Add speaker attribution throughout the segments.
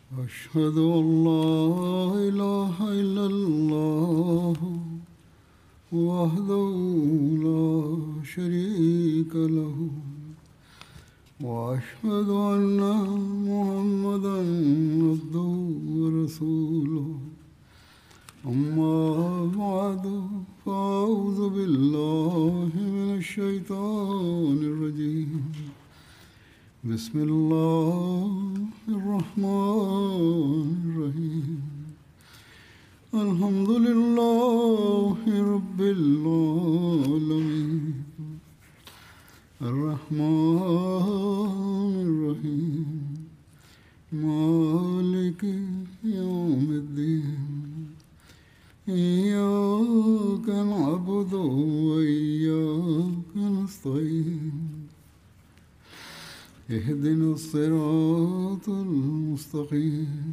Speaker 1: أشهد أن لا إله إلا الله وحده لا شريك له وأشهد أن محمدا عبده ورسوله أما بعد فأعوذ بالله من الشيطان الرجيم بسم الله الرحمن الرحيم الحمد لله رب العالمين الرحمن الرحيم مالك يوم الدين إياك نعبد وإياك نستعين اهدنا الصراط المستقيم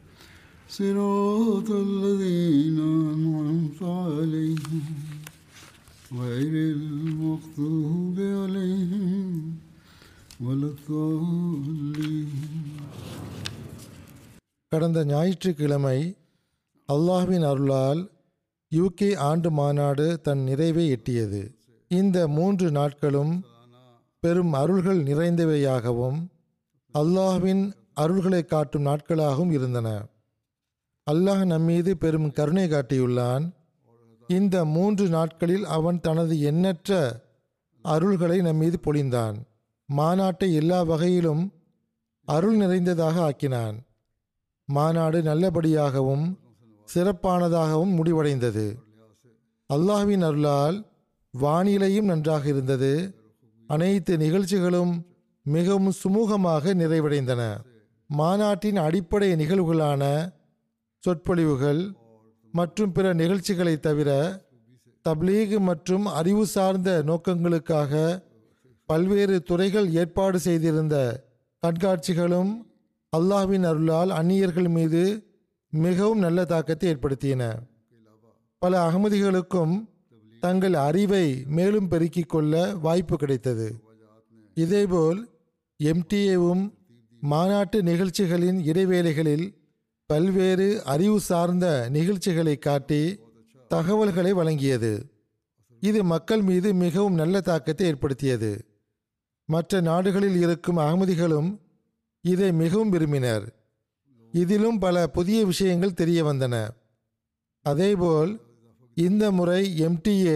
Speaker 1: صراط الذين أنعمت عليهم غير المغضوب عليهم ولا الضالين
Speaker 2: கடந்த ஞாயிற்றுக்கிழமை அல்லாஹ்வின் அருளால் யூகே ஆண்டு மாநாடு தன் நிறைவை எட்டியது இந்த மூன்று நாட்களும் பெரும் அருள்கள் நிறைந்தவையாகவும் அல்லாஹ்வின் அருள்களை காட்டும் நாட்களாகவும் இருந்தன அல்லாஹ் நம்மீது பெரும் கருணை காட்டியுள்ளான் இந்த மூன்று நாட்களில் அவன் தனது எண்ணற்ற அருள்களை நம்மீது பொழிந்தான் மாநாட்டை எல்லா வகையிலும் அருள் நிறைந்ததாக ஆக்கினான் மாநாடு நல்லபடியாகவும் சிறப்பானதாகவும் முடிவடைந்தது அல்லாஹ்வின் அருளால் வானிலையும் நன்றாக இருந்தது அனைத்து நிகழ்ச்சிகளும் மிகவும் சுமூகமாக நிறைவடைந்தன மாநாட்டின் அடிப்படை நிகழ்வுகளான சொற்பொழிவுகள் மற்றும் பிற நிகழ்ச்சிகளை தவிர தப்லீக் மற்றும் அறிவு சார்ந்த நோக்கங்களுக்காக பல்வேறு துறைகள் ஏற்பாடு செய்திருந்த கண்காட்சிகளும் அல்லாஹ்வின் அருளால் அந்நியர்கள் மீது மிகவும் நல்ல தாக்கத்தை ஏற்படுத்தியன பல அகமதிகளுக்கும் தங்கள் அறிவை மேலும் பெருக்கிக் கொள்ள வாய்ப்பு கிடைத்தது இதேபோல் எம்டிஏவும் மாநாட்டு நிகழ்ச்சிகளின் இடைவேளைகளில் பல்வேறு அறிவு சார்ந்த நிகழ்ச்சிகளை காட்டி தகவல்களை வழங்கியது இது மக்கள் மீது மிகவும் நல்ல தாக்கத்தை ஏற்படுத்தியது மற்ற நாடுகளில் இருக்கும் அகமதிகளும் இதை மிகவும் விரும்பினர் இதிலும் பல புதிய விஷயங்கள் தெரிய வந்தன அதேபோல் இந்த முறை எம்டிஏ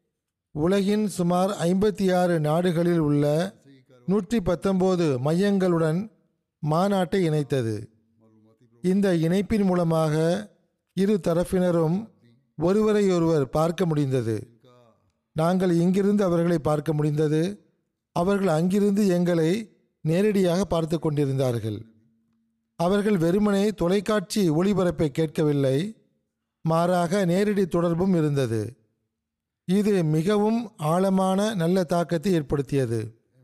Speaker 2: உலகின் சுமார் ஐம்பத்தி ஆறு நாடுகளில் உள்ள நூற்றி பத்தொன்பது மையங்களுடன் மாநாட்டை இணைத்தது இந்த இணைப்பின் மூலமாக இரு தரப்பினரும் ஒருவரையொருவர் பார்க்க முடிந்தது நாங்கள் இங்கிருந்து அவர்களை பார்க்க முடிந்தது அவர்கள் அங்கிருந்து எங்களை நேரடியாக பார்த்து கொண்டிருந்தார்கள் அவர்கள் வெறுமனே தொலைக்காட்சி ஒளிபரப்பை கேட்கவில்லை மாறாக நேரடி தொடர்பும் இருந்தது இது மிகவும் ஆழமான நல்ல தாக்கத்தை ஏற்படுத்தியது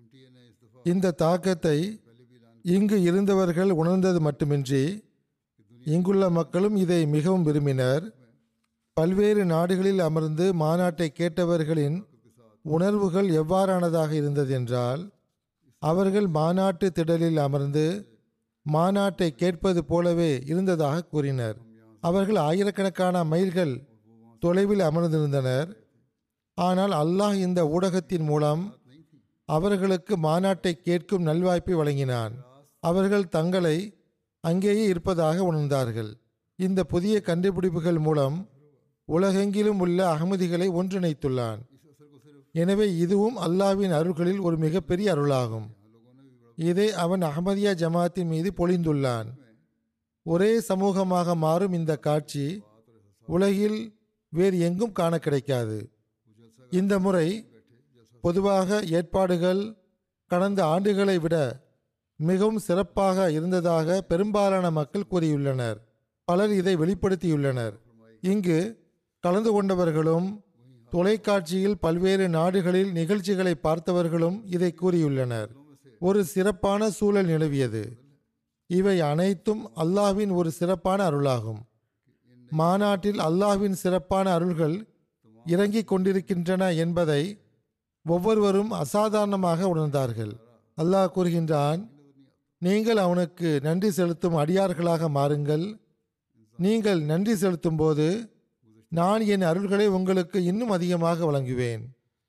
Speaker 2: இந்த தாக்கத்தை இங்கு இருந்தவர்கள் உணர்ந்தது மட்டுமின்றி இங்குள்ள மக்களும் இதை மிகவும் விரும்பினர் பல்வேறு நாடுகளில் அமர்ந்து மாநாட்டை கேட்டவர்களின் உணர்வுகள் எவ்வாறானதாக இருந்தது என்றால் அவர்கள் மாநாட்டு திடலில் அமர்ந்து மாநாட்டை கேட்பது போலவே இருந்ததாக கூறினர் அவர்கள் ஆயிரக்கணக்கான மைல்கள் தொலைவில் அமர்ந்திருந்தனர் ஆனால் அல்லாஹ் இந்த ஊடகத்தின் மூலம் அவர்களுக்கு மாநாட்டை கேட்கும் நல்வாய்ப்பை வழங்கினான் அவர்கள் தங்களை அங்கேயே இருப்பதாக உணர்ந்தார்கள் இந்த புதிய கண்டுபிடிப்புகள் மூலம் உலகெங்கிலும் உள்ள அகமதிகளை ஒன்றிணைத்துள்ளான் எனவே இதுவும் அல்லாவின் அருள்களில் ஒரு மிகப்பெரிய அருளாகும் இதை அவன் அகமதியா ஜமாத்தின் மீது பொழிந்துள்ளான் ஒரே சமூகமாக மாறும் இந்த காட்சி உலகில் வேறு எங்கும் காண கிடைக்காது இந்த முறை பொதுவாக ஏற்பாடுகள் கடந்த ஆண்டுகளை விட மிகவும் சிறப்பாக இருந்ததாக பெரும்பாலான மக்கள் கூறியுள்ளனர் பலர் இதை வெளிப்படுத்தியுள்ளனர் இங்கு கலந்து கொண்டவர்களும் தொலைக்காட்சியில் பல்வேறு நாடுகளில் நிகழ்ச்சிகளை பார்த்தவர்களும் இதை கூறியுள்ளனர் ஒரு சிறப்பான சூழல் நிலவியது இவை அனைத்தும் அல்லாஹ்வின் ஒரு சிறப்பான அருளாகும் மாநாட்டில் அல்லாஹ்வின் சிறப்பான அருள்கள் இறங்கிக் கொண்டிருக்கின்றன என்பதை ஒவ்வொருவரும் அசாதாரணமாக உணர்ந்தார்கள் அல்லாஹ் கூறுகின்றான் நீங்கள் அவனுக்கு நன்றி செலுத்தும் அடியார்களாக மாறுங்கள் நீங்கள் நன்றி செலுத்தும் போது நான் என் அருள்களை உங்களுக்கு இன்னும் அதிகமாக வழங்குவேன்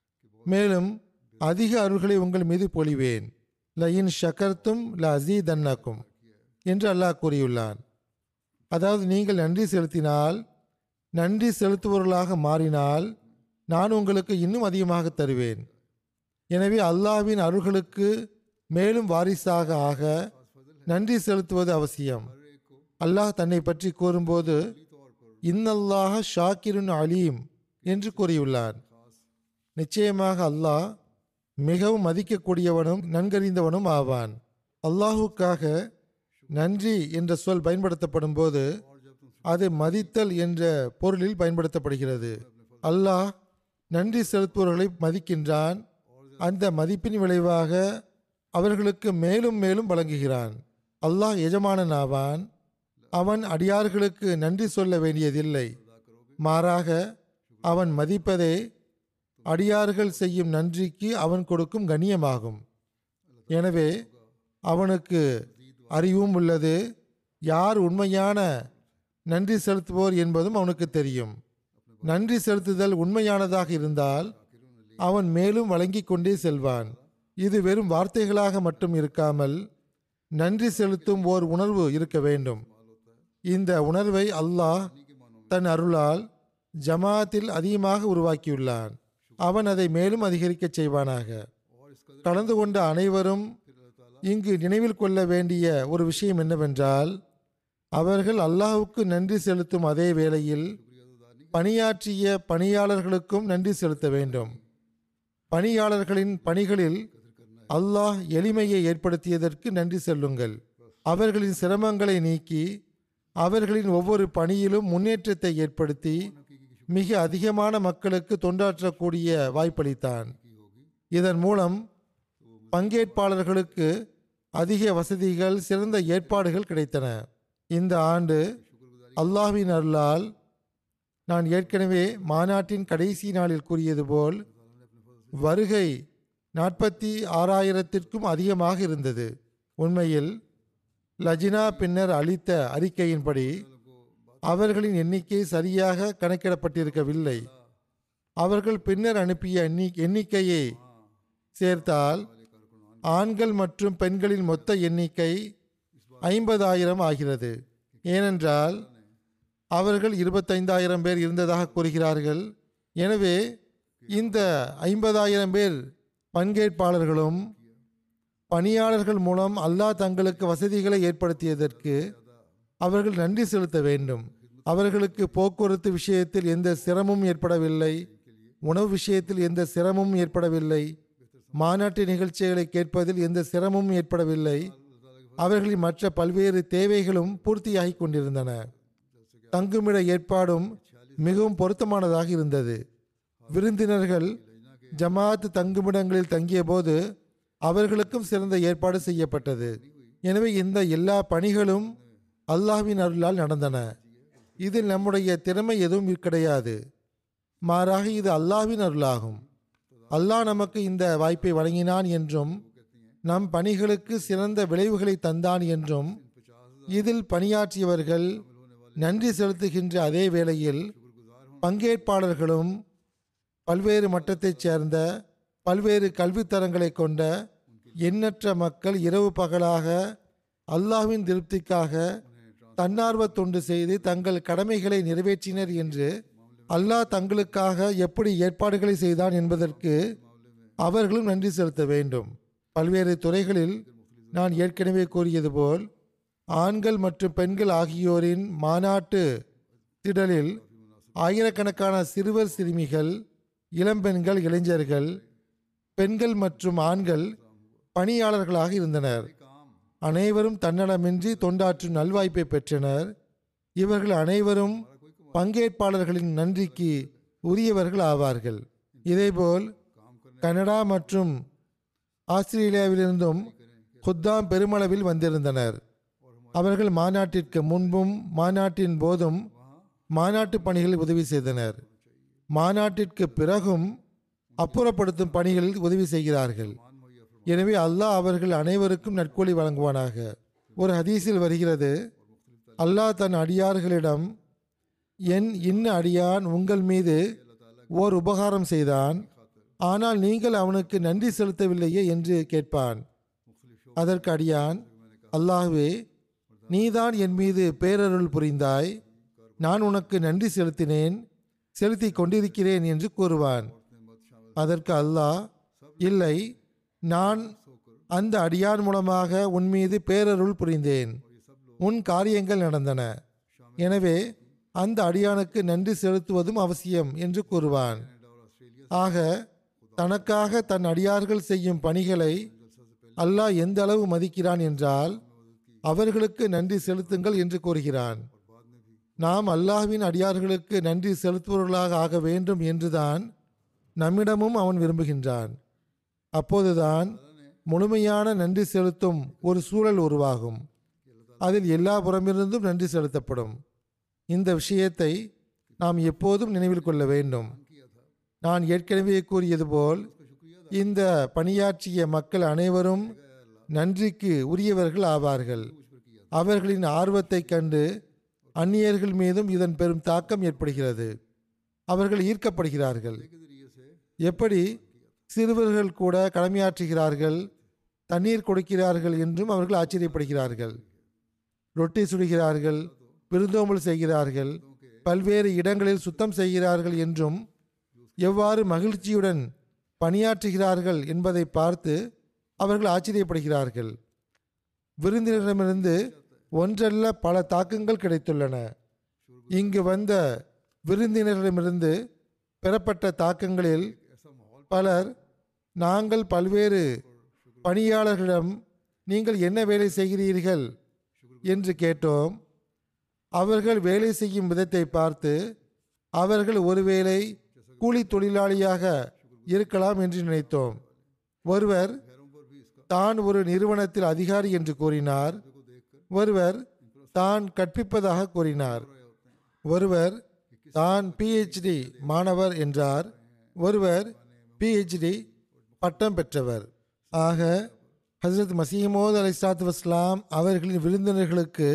Speaker 2: மேலும் அதிக அருள்களை உங்கள் மீது பொழிவேன் ல இன் ஷக்கர்த்தும் ல அசீதன்னக்கும் என்று அல்லாஹ் கூறியுள்ளான் அதாவது நீங்கள் நன்றி செலுத்தினால் நன்றி செலுத்துபவர்களாக மாறினால் நான் உங்களுக்கு இன்னும் அதிகமாக தருவேன் எனவே அல்லாஹ்வின் அருள்களுக்கு மேலும் வாரிசாக ஆக நன்றி செலுத்துவது அவசியம் அல்லாஹ் தன்னை பற்றி கூறும்போது இன்னல்லாஹ ஷாக்கிருன் அலீம் என்று கூறியுள்ளான் நிச்சயமாக அல்லாஹ் மிகவும் மதிக்கக்கூடியவனும் நன்கறிந்தவனும் ஆவான் அல்லாஹுக்காக நன்றி என்ற சொல் பயன்படுத்தப்படும் போது அது மதித்தல் என்ற பொருளில் பயன்படுத்தப்படுகிறது அல்லாஹ் நன்றி செலுத்துபவர்களை மதிக்கின்றான் அந்த மதிப்பின் விளைவாக அவர்களுக்கு மேலும் மேலும் வழங்குகிறான் அல்லாஹ் எஜமானன் ஆவான் அவன் அடியார்களுக்கு நன்றி சொல்ல வேண்டியதில்லை மாறாக அவன் மதிப்பதே அடியார்கள் செய்யும் நன்றிக்கு அவன் கொடுக்கும் கண்ணியமாகும் எனவே அவனுக்கு அறிவும் உள்ளது யார் உண்மையான நன்றி செலுத்துவோர் என்பதும் அவனுக்கு தெரியும் நன்றி செலுத்துதல் உண்மையானதாக இருந்தால் அவன் மேலும் வழங்கிக் கொண்டே செல்வான் இது வெறும் வார்த்தைகளாக மட்டும் இருக்காமல் நன்றி செலுத்தும் ஓர் உணர்வு இருக்க வேண்டும் இந்த உணர்வை அல்லாஹ் தன் அருளால் ஜமாத்தில் அதிகமாக உருவாக்கியுள்ளான் அவன் அதை மேலும் அதிகரிக்கச் செய்வானாக கலந்து கொண்ட அனைவரும் இங்கு நினைவில் கொள்ள வேண்டிய ஒரு விஷயம் என்னவென்றால் அவர்கள் அல்லாஹ்வுக்கு நன்றி செலுத்தும் அதே வேளையில் பணியாற்றிய பணியாளர்களுக்கும் நன்றி செலுத்த வேண்டும் பணியாளர்களின் பணிகளில் அல்லாஹ் எளிமையை ஏற்படுத்தியதற்கு நன்றி சொல்லுங்கள் அவர்களின் சிரமங்களை நீக்கி அவர்களின் ஒவ்வொரு பணியிலும் முன்னேற்றத்தை ஏற்படுத்தி மிக அதிகமான மக்களுக்கு தொண்டாற்றக்கூடிய வாய்ப்பளித்தான் இதன் மூலம் பங்கேற்பாளர்களுக்கு அதிக வசதிகள் சிறந்த ஏற்பாடுகள் கிடைத்தன இந்த ஆண்டு அல்லாஹ்வின் அருளால் நான் ஏற்கனவே மாநாட்டின் கடைசி நாளில் கூறியது போல் வருகை நாற்பத்தி ஆறாயிரத்திற்கும் அதிகமாக இருந்தது உண்மையில் லஜினா பின்னர் அளித்த அறிக்கையின்படி அவர்களின் எண்ணிக்கை சரியாக கணக்கிடப்பட்டிருக்கவில்லை அவர்கள் பின்னர் அனுப்பிய எண்ணி எண்ணிக்கையை சேர்த்தால் ஆண்கள் மற்றும் பெண்களின் மொத்த எண்ணிக்கை ஐம்பதாயிரம் ஆகிறது ஏனென்றால் அவர்கள் இருபத்தைந்தாயிரம் பேர் இருந்ததாக கூறுகிறார்கள் எனவே இந்த ஐம்பதாயிரம் பேர் பங்கேற்பாளர்களும் பணியாளர்கள் மூலம் அல்லாஹ் தங்களுக்கு வசதிகளை ஏற்படுத்தியதற்கு அவர்கள் நன்றி செலுத்த வேண்டும் அவர்களுக்கு போக்குவரத்து விஷயத்தில் எந்த சிரமமும் ஏற்படவில்லை உணவு விஷயத்தில் எந்த சிரமமும் ஏற்படவில்லை மாநாட்டு நிகழ்ச்சிகளை கேட்பதில் எந்த சிரமமும் ஏற்படவில்லை அவர்களின் மற்ற பல்வேறு தேவைகளும் பூர்த்தியாகி கொண்டிருந்தன தங்குமிட ஏற்பாடும் மிகவும் பொருத்தமானதாக இருந்தது விருந்தினர்கள் ஜமாத் தங்குமிடங்களில் தங்கியபோது அவர்களுக்கும் சிறந்த ஏற்பாடு செய்யப்பட்டது எனவே இந்த எல்லா பணிகளும் அல்லாஹ்வின் அருளால் நடந்தன இதில் நம்முடைய திறமை எதுவும் கிடையாது மாறாக இது அல்லாஹ்வின் அருளாகும் அல்லாஹ் நமக்கு இந்த வாய்ப்பை வழங்கினான் என்றும் நம் பணிகளுக்கு சிறந்த விளைவுகளை தந்தான் என்றும் இதில் பணியாற்றியவர்கள் நன்றி செலுத்துகின்ற அதே வேளையில் பங்கேற்பாளர்களும் பல்வேறு மட்டத்தைச் சேர்ந்த பல்வேறு கல்வித்தரங்களை கொண்ட எண்ணற்ற மக்கள் இரவு பகலாக அல்லாஹ்வின் திருப்திக்காக தன்னார்வ தொண்டு செய்து தங்கள் கடமைகளை நிறைவேற்றினர் என்று அல்லாஹ் தங்களுக்காக எப்படி ஏற்பாடுகளை செய்தான் என்பதற்கு அவர்களும் நன்றி செலுத்த வேண்டும் பல்வேறு துறைகளில் நான் ஏற்கனவே கூறியது போல் ஆண்கள் மற்றும் பெண்கள் ஆகியோரின் மாநாட்டு திடலில் ஆயிரக்கணக்கான சிறுவர் சிறுமிகள் இளம்பெண்கள் இளைஞர்கள் பெண்கள் மற்றும் ஆண்கள் பணியாளர்களாக இருந்தனர் அனைவரும் தன்னலமின்றி தொண்டாற்றும் நல்வாய்ப்பை பெற்றனர் இவர்கள் அனைவரும் பங்கேற்பாளர்களின் நன்றிக்கு உரியவர்கள் ஆவார்கள் இதேபோல் கனடா மற்றும் ஆஸ்திரேலியாவிலிருந்தும் குத்தாம் பெருமளவில் வந்திருந்தனர் அவர்கள் மாநாட்டிற்கு முன்பும் மாநாட்டின் போதும் மாநாட்டு பணிகளில் உதவி செய்தனர் மாநாட்டிற்கு பிறகும் அப்புறப்படுத்தும் பணிகளில் உதவி செய்கிறார்கள் எனவே அல்லாஹ் அவர்கள் அனைவருக்கும் நற்கூலி வழங்குவானாக ஒரு ஹதீஸில் வருகிறது அல்லாஹ் தன் அடியார்களிடம் என் இன்ன அடியான் உங்கள் மீது ஓர் உபகாரம் செய்தான் ஆனால் நீங்கள் அவனுக்கு நன்றி செலுத்தவில்லையே என்று கேட்பான் அதற்கு அடியான் அல்லாஹ்வே நீதான் என் மீது பேரருள் புரிந்தாய் நான் உனக்கு நன்றி செலுத்தினேன் செலுத்தி கொண்டிருக்கிறேன் என்று கூறுவான் அதற்கு அல்லாஹ் இல்லை நான் அந்த அடியான் மூலமாக உன் மீது பேரருள் புரிந்தேன் உன் காரியங்கள் நடந்தன எனவே அந்த அடியானுக்கு நன்றி செலுத்துவதும் அவசியம் என்று கூறுவான் ஆக தனக்காக தன் அடியார்கள் செய்யும் பணிகளை அல்லாஹ் எந்த அளவு மதிக்கிறான் என்றால் அவர்களுக்கு நன்றி செலுத்துங்கள் என்று கூறுகிறான் நாம் அல்லாஹ்வின் அடியார்களுக்கு நன்றி செலுத்துபவர்களாக ஆக வேண்டும் என்றுதான் நம்மிடமும் அவன் விரும்புகின்றான் அப்போதுதான் முழுமையான நன்றி செலுத்தும் ஒரு சூழல் உருவாகும் அதில் எல்லா புறமிருந்தும் நன்றி செலுத்தப்படும் இந்த விஷயத்தை நாம் எப்போதும் நினைவில் கொள்ள வேண்டும் நான் ஏற்கனவே கூறியது போல் இந்த பணியாற்றிய மக்கள் அனைவரும் நன்றிக்கு உரியவர்கள் ஆவார்கள் அவர்களின் ஆர்வத்தைக் கண்டு அந்நியர்கள் மீதும் இதன் பெரும் தாக்கம் ஏற்படுகிறது அவர்கள் ஈர்க்கப்படுகிறார்கள் எப்படி சிறுவர்கள் கூட கடமையாற்றுகிறார்கள் தண்ணீர் கொடுக்கிறார்கள் என்றும் அவர்கள் ஆச்சரியப்படுகிறார்கள் ரொட்டி சுடுகிறார்கள் விருந்தோம்பல் செய்கிறார்கள் பல்வேறு இடங்களில் சுத்தம் செய்கிறார்கள் என்றும் எவ்வாறு மகிழ்ச்சியுடன் பணியாற்றுகிறார்கள் என்பதை பார்த்து அவர்கள் ஆச்சரியப்படுகிறார்கள் விருந்தினரிடமிருந்து ஒன்றல்ல பல தாக்கங்கள் கிடைத்துள்ளன இங்கு வந்த விருந்தினரிடமிருந்து பெறப்பட்ட தாக்கங்களில் பலர் நாங்கள் பல்வேறு பணியாளர்களிடம் நீங்கள் என்ன வேலை செய்கிறீர்கள் என்று கேட்டோம் அவர்கள் வேலை செய்யும் விதத்தை பார்த்து அவர்கள் ஒருவேளை கூலி தொழிலாளியாக இருக்கலாம் என்று நினைத்தோம் ஒருவர் தான் ஒரு நிறுவனத்தில் அதிகாரி என்று கூறினார் ஒருவர் தான் கற்பிப்பதாக கூறினார் ஒருவர் தான் பிஹெச்டி மாணவர் என்றார் ஒருவர் பிஹெச்டி பட்டம் பெற்றவர் ஆக ஹசரத் மசீமோத் அலி சாத்து வஸ்லாம் அவர்களின் விருந்தினர்களுக்கு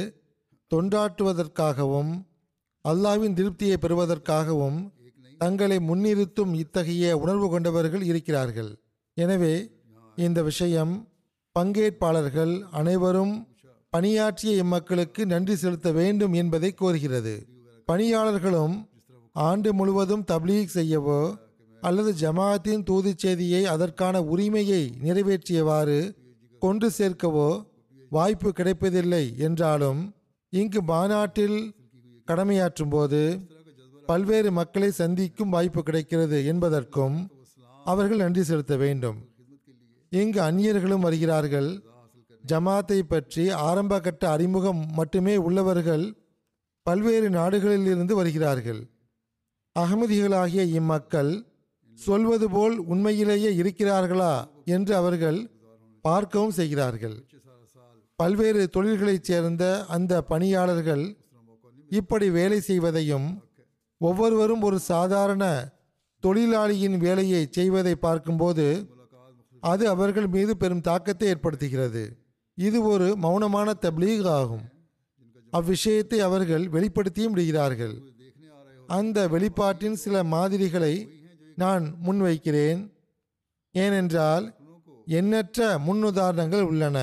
Speaker 2: தொண்டாற்றுவதற்காகவும் அல்லாவின் திருப்தியை பெறுவதற்காகவும் தங்களை முன்னிறுத்தும் இத்தகைய உணர்வு கொண்டவர்கள் இருக்கிறார்கள் எனவே இந்த விஷயம் பங்கேற்பாளர்கள் அனைவரும் பணியாற்றிய இம்மக்களுக்கு நன்றி செலுத்த வேண்டும் என்பதை கோருகிறது பணியாளர்களும் ஆண்டு முழுவதும் தப்லீக் செய்யவோ அல்லது ஜமாஅத்தின் தூதுச் செய்தியை அதற்கான உரிமையை நிறைவேற்றியவாறு கொண்டு சேர்க்கவோ வாய்ப்பு கிடைப்பதில்லை என்றாலும் இங்கு மாநாட்டில் கடமையாற்றும் போது பல்வேறு மக்களை சந்திக்கும் வாய்ப்பு கிடைக்கிறது என்பதற்கும் அவர்கள் நன்றி செலுத்த வேண்டும் இங்கு அந்நியர்களும் வருகிறார்கள் ஜமாத்தை பற்றி ஆரம்ப கட்ட அறிமுகம் மட்டுமே உள்ளவர்கள் பல்வேறு நாடுகளில் இருந்து வருகிறார்கள் அகமதிகளாகிய இம்மக்கள் சொல்வது போல் உண்மையிலேயே இருக்கிறார்களா என்று அவர்கள் பார்க்கவும் செய்கிறார்கள் பல்வேறு தொழில்களைச் சேர்ந்த அந்த பணியாளர்கள் இப்படி வேலை செய்வதையும் ஒவ்வொருவரும் ஒரு சாதாரண தொழிலாளியின் வேலையை செய்வதை பார்க்கும்போது அது அவர்கள் மீது பெரும் தாக்கத்தை ஏற்படுத்துகிறது இது ஒரு மௌனமான தப்லீக் ஆகும் அவ்விஷயத்தை அவர்கள் வெளிப்படுத்தியும் விடுகிறார்கள் அந்த வெளிப்பாட்டின் சில மாதிரிகளை நான் முன்வைக்கிறேன் ஏனென்றால் எண்ணற்ற முன்னுதாரணங்கள் உள்ளன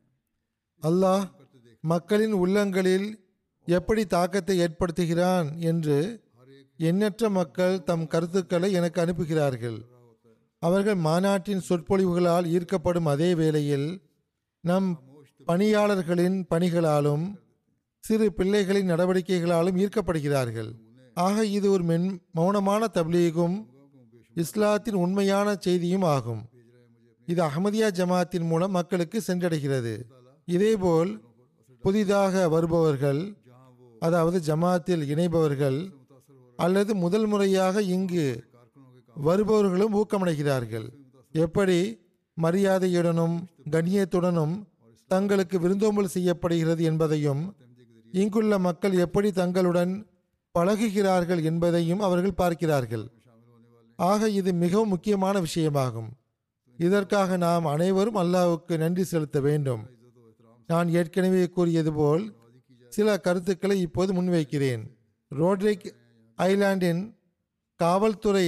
Speaker 2: அல்லாஹ் மக்களின் உள்ளங்களில் எப்படி தாக்கத்தை ஏற்படுத்துகிறான் என்று எண்ணற்ற மக்கள் தம் கருத்துக்களை எனக்கு அனுப்புகிறார்கள் அவர்கள் மாநாட்டின் சொற்பொழிவுகளால் ஈர்க்கப்படும் அதே வேளையில் நம் பணியாளர்களின் பணிகளாலும் சிறு பிள்ளைகளின் நடவடிக்கைகளாலும் ஈர்க்கப்படுகிறார்கள் ஆக இது ஒரு மென் மௌனமான தப்லீகும் இஸ்லாத்தின் உண்மையான செய்தியும் ஆகும் இது அஹமதியா ஜமாத்தின் மூலம் மக்களுக்கு சென்றடைகிறது இதேபோல் புதிதாக வருபவர்கள் அதாவது ஜமாத்தில் இணைபவர்கள் அல்லது முதல் முறையாக இங்கு வருபவர்களும் ஊக்கமடைகிறார்கள் எப்படி மரியாதையுடனும் கண்ணியத்துடனும் தங்களுக்கு விருந்தோம்பல் செய்யப்படுகிறது என்பதையும் இங்குள்ள மக்கள் எப்படி தங்களுடன் பழகுகிறார்கள் என்பதையும் அவர்கள் பார்க்கிறார்கள் ஆக இது மிகவும் முக்கியமான விஷயமாகும் இதற்காக நாம் அனைவரும் அல்லாஹ்வுக்கு நன்றி செலுத்த வேண்டும் நான் ஏற்கனவே கூறியது போல் சில கருத்துக்களை இப்போது முன்வைக்கிறேன் ரோட்ரிக் ஐலாண்டின் காவல்துறை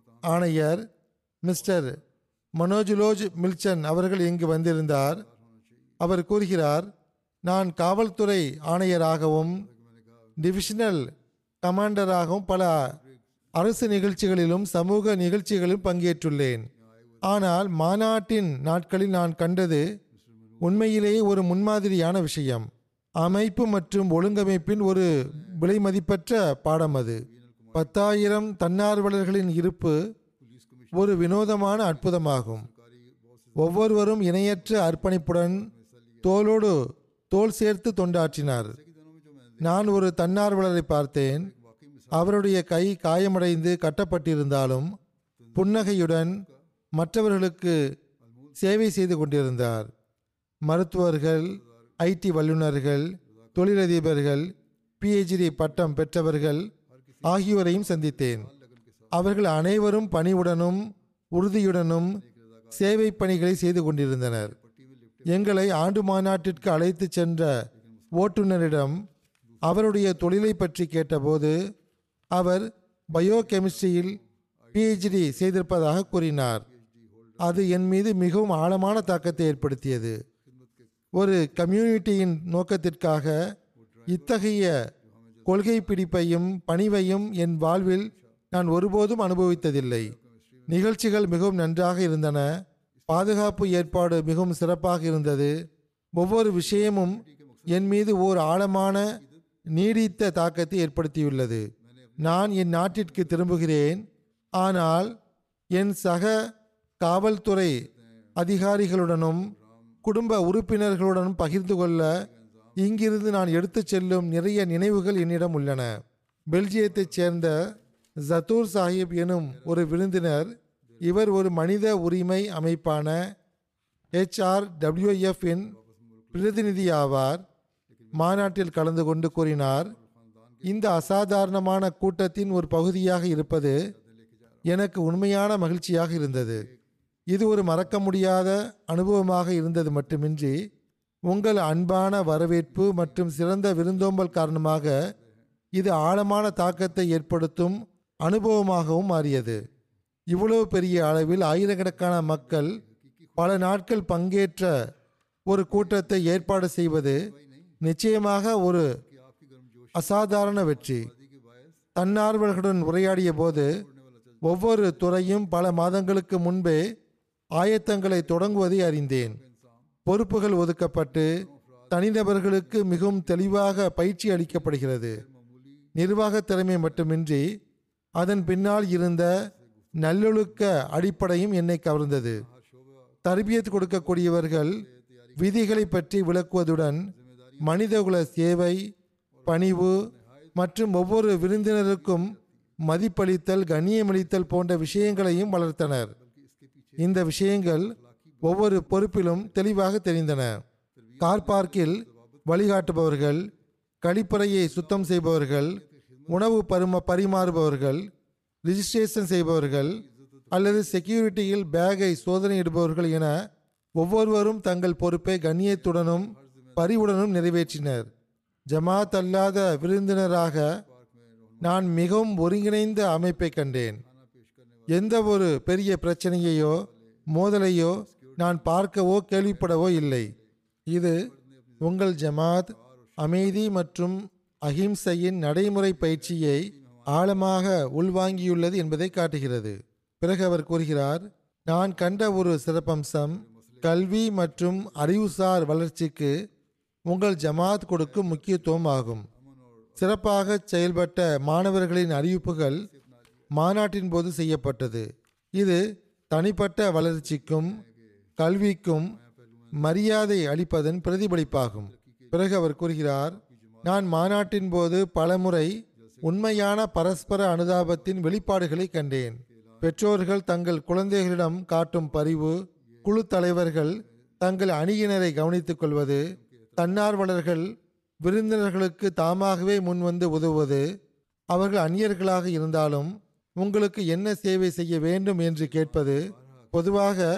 Speaker 2: ஆணையர் மிஸ்டர் மனோஜ்லோஜ் மில்சன் அவர்கள் இங்கு வந்திருந்தார் அவர் கூறுகிறார் நான் காவல்துறை ஆணையராகவும் டிவிஷனல் கமாண்டராகவும் பல அரசு நிகழ்ச்சிகளிலும் சமூக நிகழ்ச்சிகளிலும் பங்கேற்றுள்ளேன் ஆனால் மாநாட்டின் நாட்களில் நான் கண்டது உண்மையிலேயே ஒரு முன்மாதிரியான விஷயம் அமைப்பு மற்றும் ஒழுங்கமைப்பின் ஒரு விலைமதிப்பற்ற பாடம் அது பத்தாயிரம் தன்னார்வலர்களின் இருப்பு ஒரு வினோதமான அற்புதமாகும் ஒவ்வொருவரும் இணையற்ற அர்ப்பணிப்புடன் தோளோடு தோள் சேர்த்து தொண்டாற்றினார் நான் ஒரு தன்னார்வலரை பார்த்தேன் அவருடைய கை காயமடைந்து கட்டப்பட்டிருந்தாலும் புன்னகையுடன் மற்றவர்களுக்கு சேவை செய்து கொண்டிருந்தார் மருத்துவர்கள் ஐடி வல்லுநர்கள் தொழிலதிபர்கள் பிஹெச்டி பட்டம் பெற்றவர்கள் ஆகியோரையும் சந்தித்தேன் அவர்கள் அனைவரும் பணிவுடனும் உறுதியுடனும் சேவை பணிகளை செய்து கொண்டிருந்தனர் எங்களை ஆண்டு மாநாட்டிற்கு அழைத்து சென்ற ஓட்டுநரிடம் அவருடைய தொழிலை பற்றி கேட்டபோது அவர் பயோகெமிஸ்ட்ரியில் பிஹெச்டி செய்திருப்பதாக கூறினார் அது என் மீது மிகவும் ஆழமான தாக்கத்தை ஏற்படுத்தியது ஒரு கம்யூனிட்டியின் நோக்கத்திற்காக இத்தகைய கொள்கை பிடிப்பையும் பணிவையும் என் வாழ்வில் நான் ஒருபோதும் அனுபவித்ததில்லை நிகழ்ச்சிகள் மிகவும் நன்றாக இருந்தன பாதுகாப்பு ஏற்பாடு மிகவும் சிறப்பாக இருந்தது ஒவ்வொரு விஷயமும் என் மீது ஓர் ஆழமான நீடித்த தாக்கத்தை ஏற்படுத்தியுள்ளது நான் என் நாட்டிற்கு திரும்புகிறேன் ஆனால் என் சக காவல்துறை அதிகாரிகளுடனும் குடும்ப உறுப்பினர்களுடனும் பகிர்ந்து கொள்ள இங்கிருந்து நான் எடுத்துச் செல்லும் நிறைய நினைவுகள் என்னிடம் உள்ளன பெல்ஜியத்தைச் சேர்ந்த ஜத்தூர் சாஹிப் எனும் ஒரு விருந்தினர் இவர் ஒரு மனித உரிமை அமைப்பான HRWF இன் பிரதிநிதி ஆவார் மாநாட்டில் கலந்து கொண்டு கூறினார் இந்த அசாதாரணமான கூட்டத்தின் ஒரு பகுதியாக இருப்பது எனக்கு உண்மையான மகிழ்ச்சியாக இருந்தது இது ஒரு மறக்க முடியாத அனுபவமாக இருந்தது மட்டுமின்றி உங்கள் அன்பான வரவேற்பு மற்றும் சிறந்த விருந்தோம்பல் காரணமாக இது ஆழமான தாக்கத்தை ஏற்படுத்தும் அனுபவமாகவும் மாறியது இவ்வளவு பெரிய அளவில் ஆயிரக்கணக்கான மக்கள் பல நாட்கள் பங்கேற்ற ஒரு கூட்டத்தை ஏற்பாடு செய்வது நிச்சயமாக ஒரு அசாதாரண வெற்றி தன்னார்வலர்களுடன் உரையாடிய போது ஒவ்வொரு துறையும் பல மாதங்களுக்கு முன்பே ஆயத்தங்களை தொடங்குவதை அறிந்தேன் பொறுப்புகள் ஒதுக்கப்பட்டு தனிநபர்களுக்கு மிகவும் தெளிவாக பயிற்சி அளிக்கப்படுகிறது நிர்வாக திறமை மட்டுமின்றி அதன் பின்னால் இருந்த நல்லொழுக்க அடிப்படையும் என்னை கவர்ந்தது தர்பியத் கொடுக்கக்கூடியவர்கள் விதிகளை பற்றி விளக்குவதுடன் மனிதகுல சேவை பணிவு மற்றும் ஒவ்வொரு விருந்தினருக்கும் மதிப்பளித்தல் கண்ணியமளித்தல் போன்ற விஷயங்களையும் வளர்த்தனர் இந்த விஷயங்கள் ஒவ்வொரு பொறுப்பிலும் தெளிவாக தெரிந்தன கார் பார்க்கில் வழிகாட்டுபவர்கள் கழிப்பறையை சுத்தம் செய்பவர்கள் உணவு பரும பரிமாறுபவர்கள் ரிஜிஸ்ட்ரேஷன் செய்பவர்கள் அல்லது செக்யூரிட்டியில் பேகை சோதனையிடுபவர்கள் என ஒவ்வொருவரும் தங்கள் பொறுப்பை கண்ணியத்துடனும் பரிவுடனும் நிறைவேற்றினர் ஜமாத் அல்லாத விருந்தினராக நான் மிகவும் ஒருங்கிணைந்த அமைப்பை கண்டேன் எந்த ஒரு பெரிய பிரச்சனையையோ மோதலையோ நான் பார்க்கவோ கேள்விப்படவோ இல்லை இது உங்கள் ஜமாத் அமைதி மற்றும் அஹிம்சையின் நடைமுறை பயிற்சியை ஆழமாக உள்வாங்கியுள்ளது என்பதை காட்டுகிறது பிறகு அவர் கூறுகிறார் நான் கண்ட ஒரு சிறப்பம்சம் கல்வி மற்றும் அறிவுசார் வளர்ச்சிக்கு உங்கள் ஜமாத் கொடுக்கும் முக்கியத்துவம் ஆகும் சிறப்பாக செயல்பட்ட மாணவர்களின் அறிவிப்புகள் மாநாட்டின் போது செய்யப்பட்டது இது தனிப்பட்ட வளர்ச்சிக்கும் கல்விக்கும் மரியாதை அளிப்பதன் பிரதிபலிப்பாகும் பிறகு அவர் கூறுகிறார் நான் மாநாட்டின் போது பலமுறை உண்மையான பரஸ்பர அனுதாபத்தின் வெளிப்பாடுகளை கண்டேன் பெற்றோர்கள் தங்கள் குழந்தைகளிடம் காட்டும் பரிவு குழு தலைவர்கள் தங்கள் அணியினரை கவனித்துக் கொள்வது தன்னார்வலர்கள் விருந்தினர்களுக்கு தாமாகவே முன்வந்து உதவுவது அவர்கள் அந்நியர்களாக இருந்தாலும் உங்களுக்கு என்ன சேவை செய்ய வேண்டும் என்று கேட்பது பொதுவாக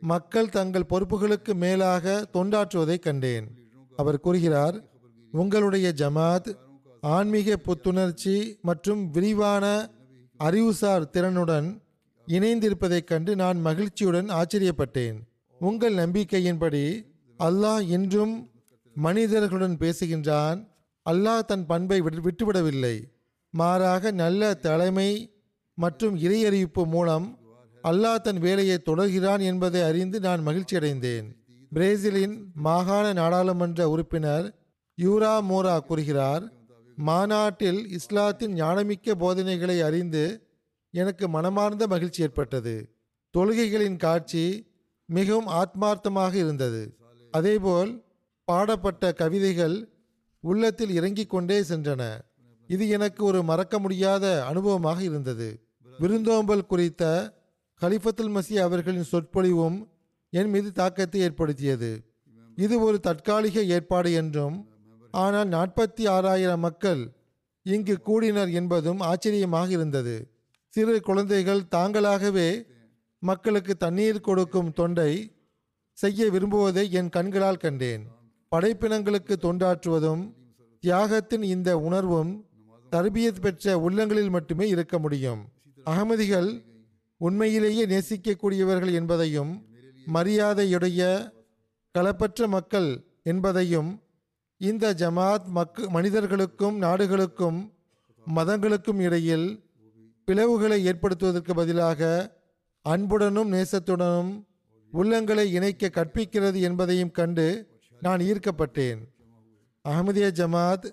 Speaker 2: மக்கள் தங்கள் பொறுப்புகளுக்கு மேலாக தொண்டாற்றுவதை கண்டேன் அவர் கூறுகிறார் உங்களுடைய ஜமாத் ஆன்மீக புத்துணர்ச்சி மற்றும் விரிவான அறிவுசார் திறனுடன் இணைந்திருப்பதைக் கண்டு நான் மகிழ்ச்சியுடன் ஆச்சரியப்பட்டேன் உங்கள் நம்பிக்கையின்படி அல்லாஹ் இன்றும் மனிதர்களுடன் பேசுகின்றான் அல்லாஹ் தன் பண்பை விட்டு- விட்டுவிடவில்லை மாறாக நல்ல தலைமை மற்றும் இறையறிவிப்பு மூலம் அல்லாஹ் தன் வேலையை தொடர்கிறான் என்பதை அறிந்து நான் மகிழ்ச்சியடைந்தேன் பிரேசிலின் மாகாண நாடாளுமன்ற உறுப்பினர் யூரா மோரா கூறுகிறார் மாநாட்டில் இஸ்லாத்தின் ஞானமிக்க போதனைகளை அறிந்து எனக்கு மனமார்ந்த மகிழ்ச்சி ஏற்பட்டது தொழுகைகளின் காட்சி மிகவும் ஆத்மார்த்தமாக இருந்தது அதேபோல் பாடப்பட்ட கவிதைகள் உள்ளத்தில் இறங்கிக் கொண்டே சென்றன இது எனக்கு ஒரு மறக்க முடியாத அனுபவமாக இருந்தது விருந்தோம்பல் குறித்த கலிஃபத்துல் மசி அவர்களின் சொற்பொழிவும் என் மீது தாக்கத்தை ஏற்படுத்தியது இது ஒரு தற்காலிக ஏற்பாடு என்றும் ஆனால் நாற்பத்தி ஆறாயிரம் மக்கள் இங்கு கூடினர் என்பதும் ஆச்சரியமாக இருந்தது சிறு குழந்தைகள் தாங்களாகவே மக்களுக்கு தண்ணீர் கொடுக்கும் தொண்டை செய்ய விரும்புவதை என் கண்களால் கண்டேன் படைப்பினங்களுக்கு தொண்டாற்றுவதும் தியாகத்தின் இந்த உணர்வும் தர்பியத் பெற்ற உள்ளங்களில் மட்டுமே இருக்க முடியும் அகமதிகள் உண்மையிலேயே நேசிக்கக்கூடியவர்கள் என்பதையும் மரியாதையுடைய களப்பற்ற மக்கள் என்பதையும் இந்த ஜமாத் மக்கு மனிதர்களுக்கும் நாடுகளுக்கும் மதங்களுக்கும் இடையில் பிளவுகளை ஏற்படுத்துவதற்கு பதிலாக அன்புடனும் நேசத்துடனும் உள்ளங்களை இணைக்க கற்பிக்கிறது என்பதையும் கண்டு நான் ஈர்க்கப்பட்டேன் அகமதிய ஜமாத்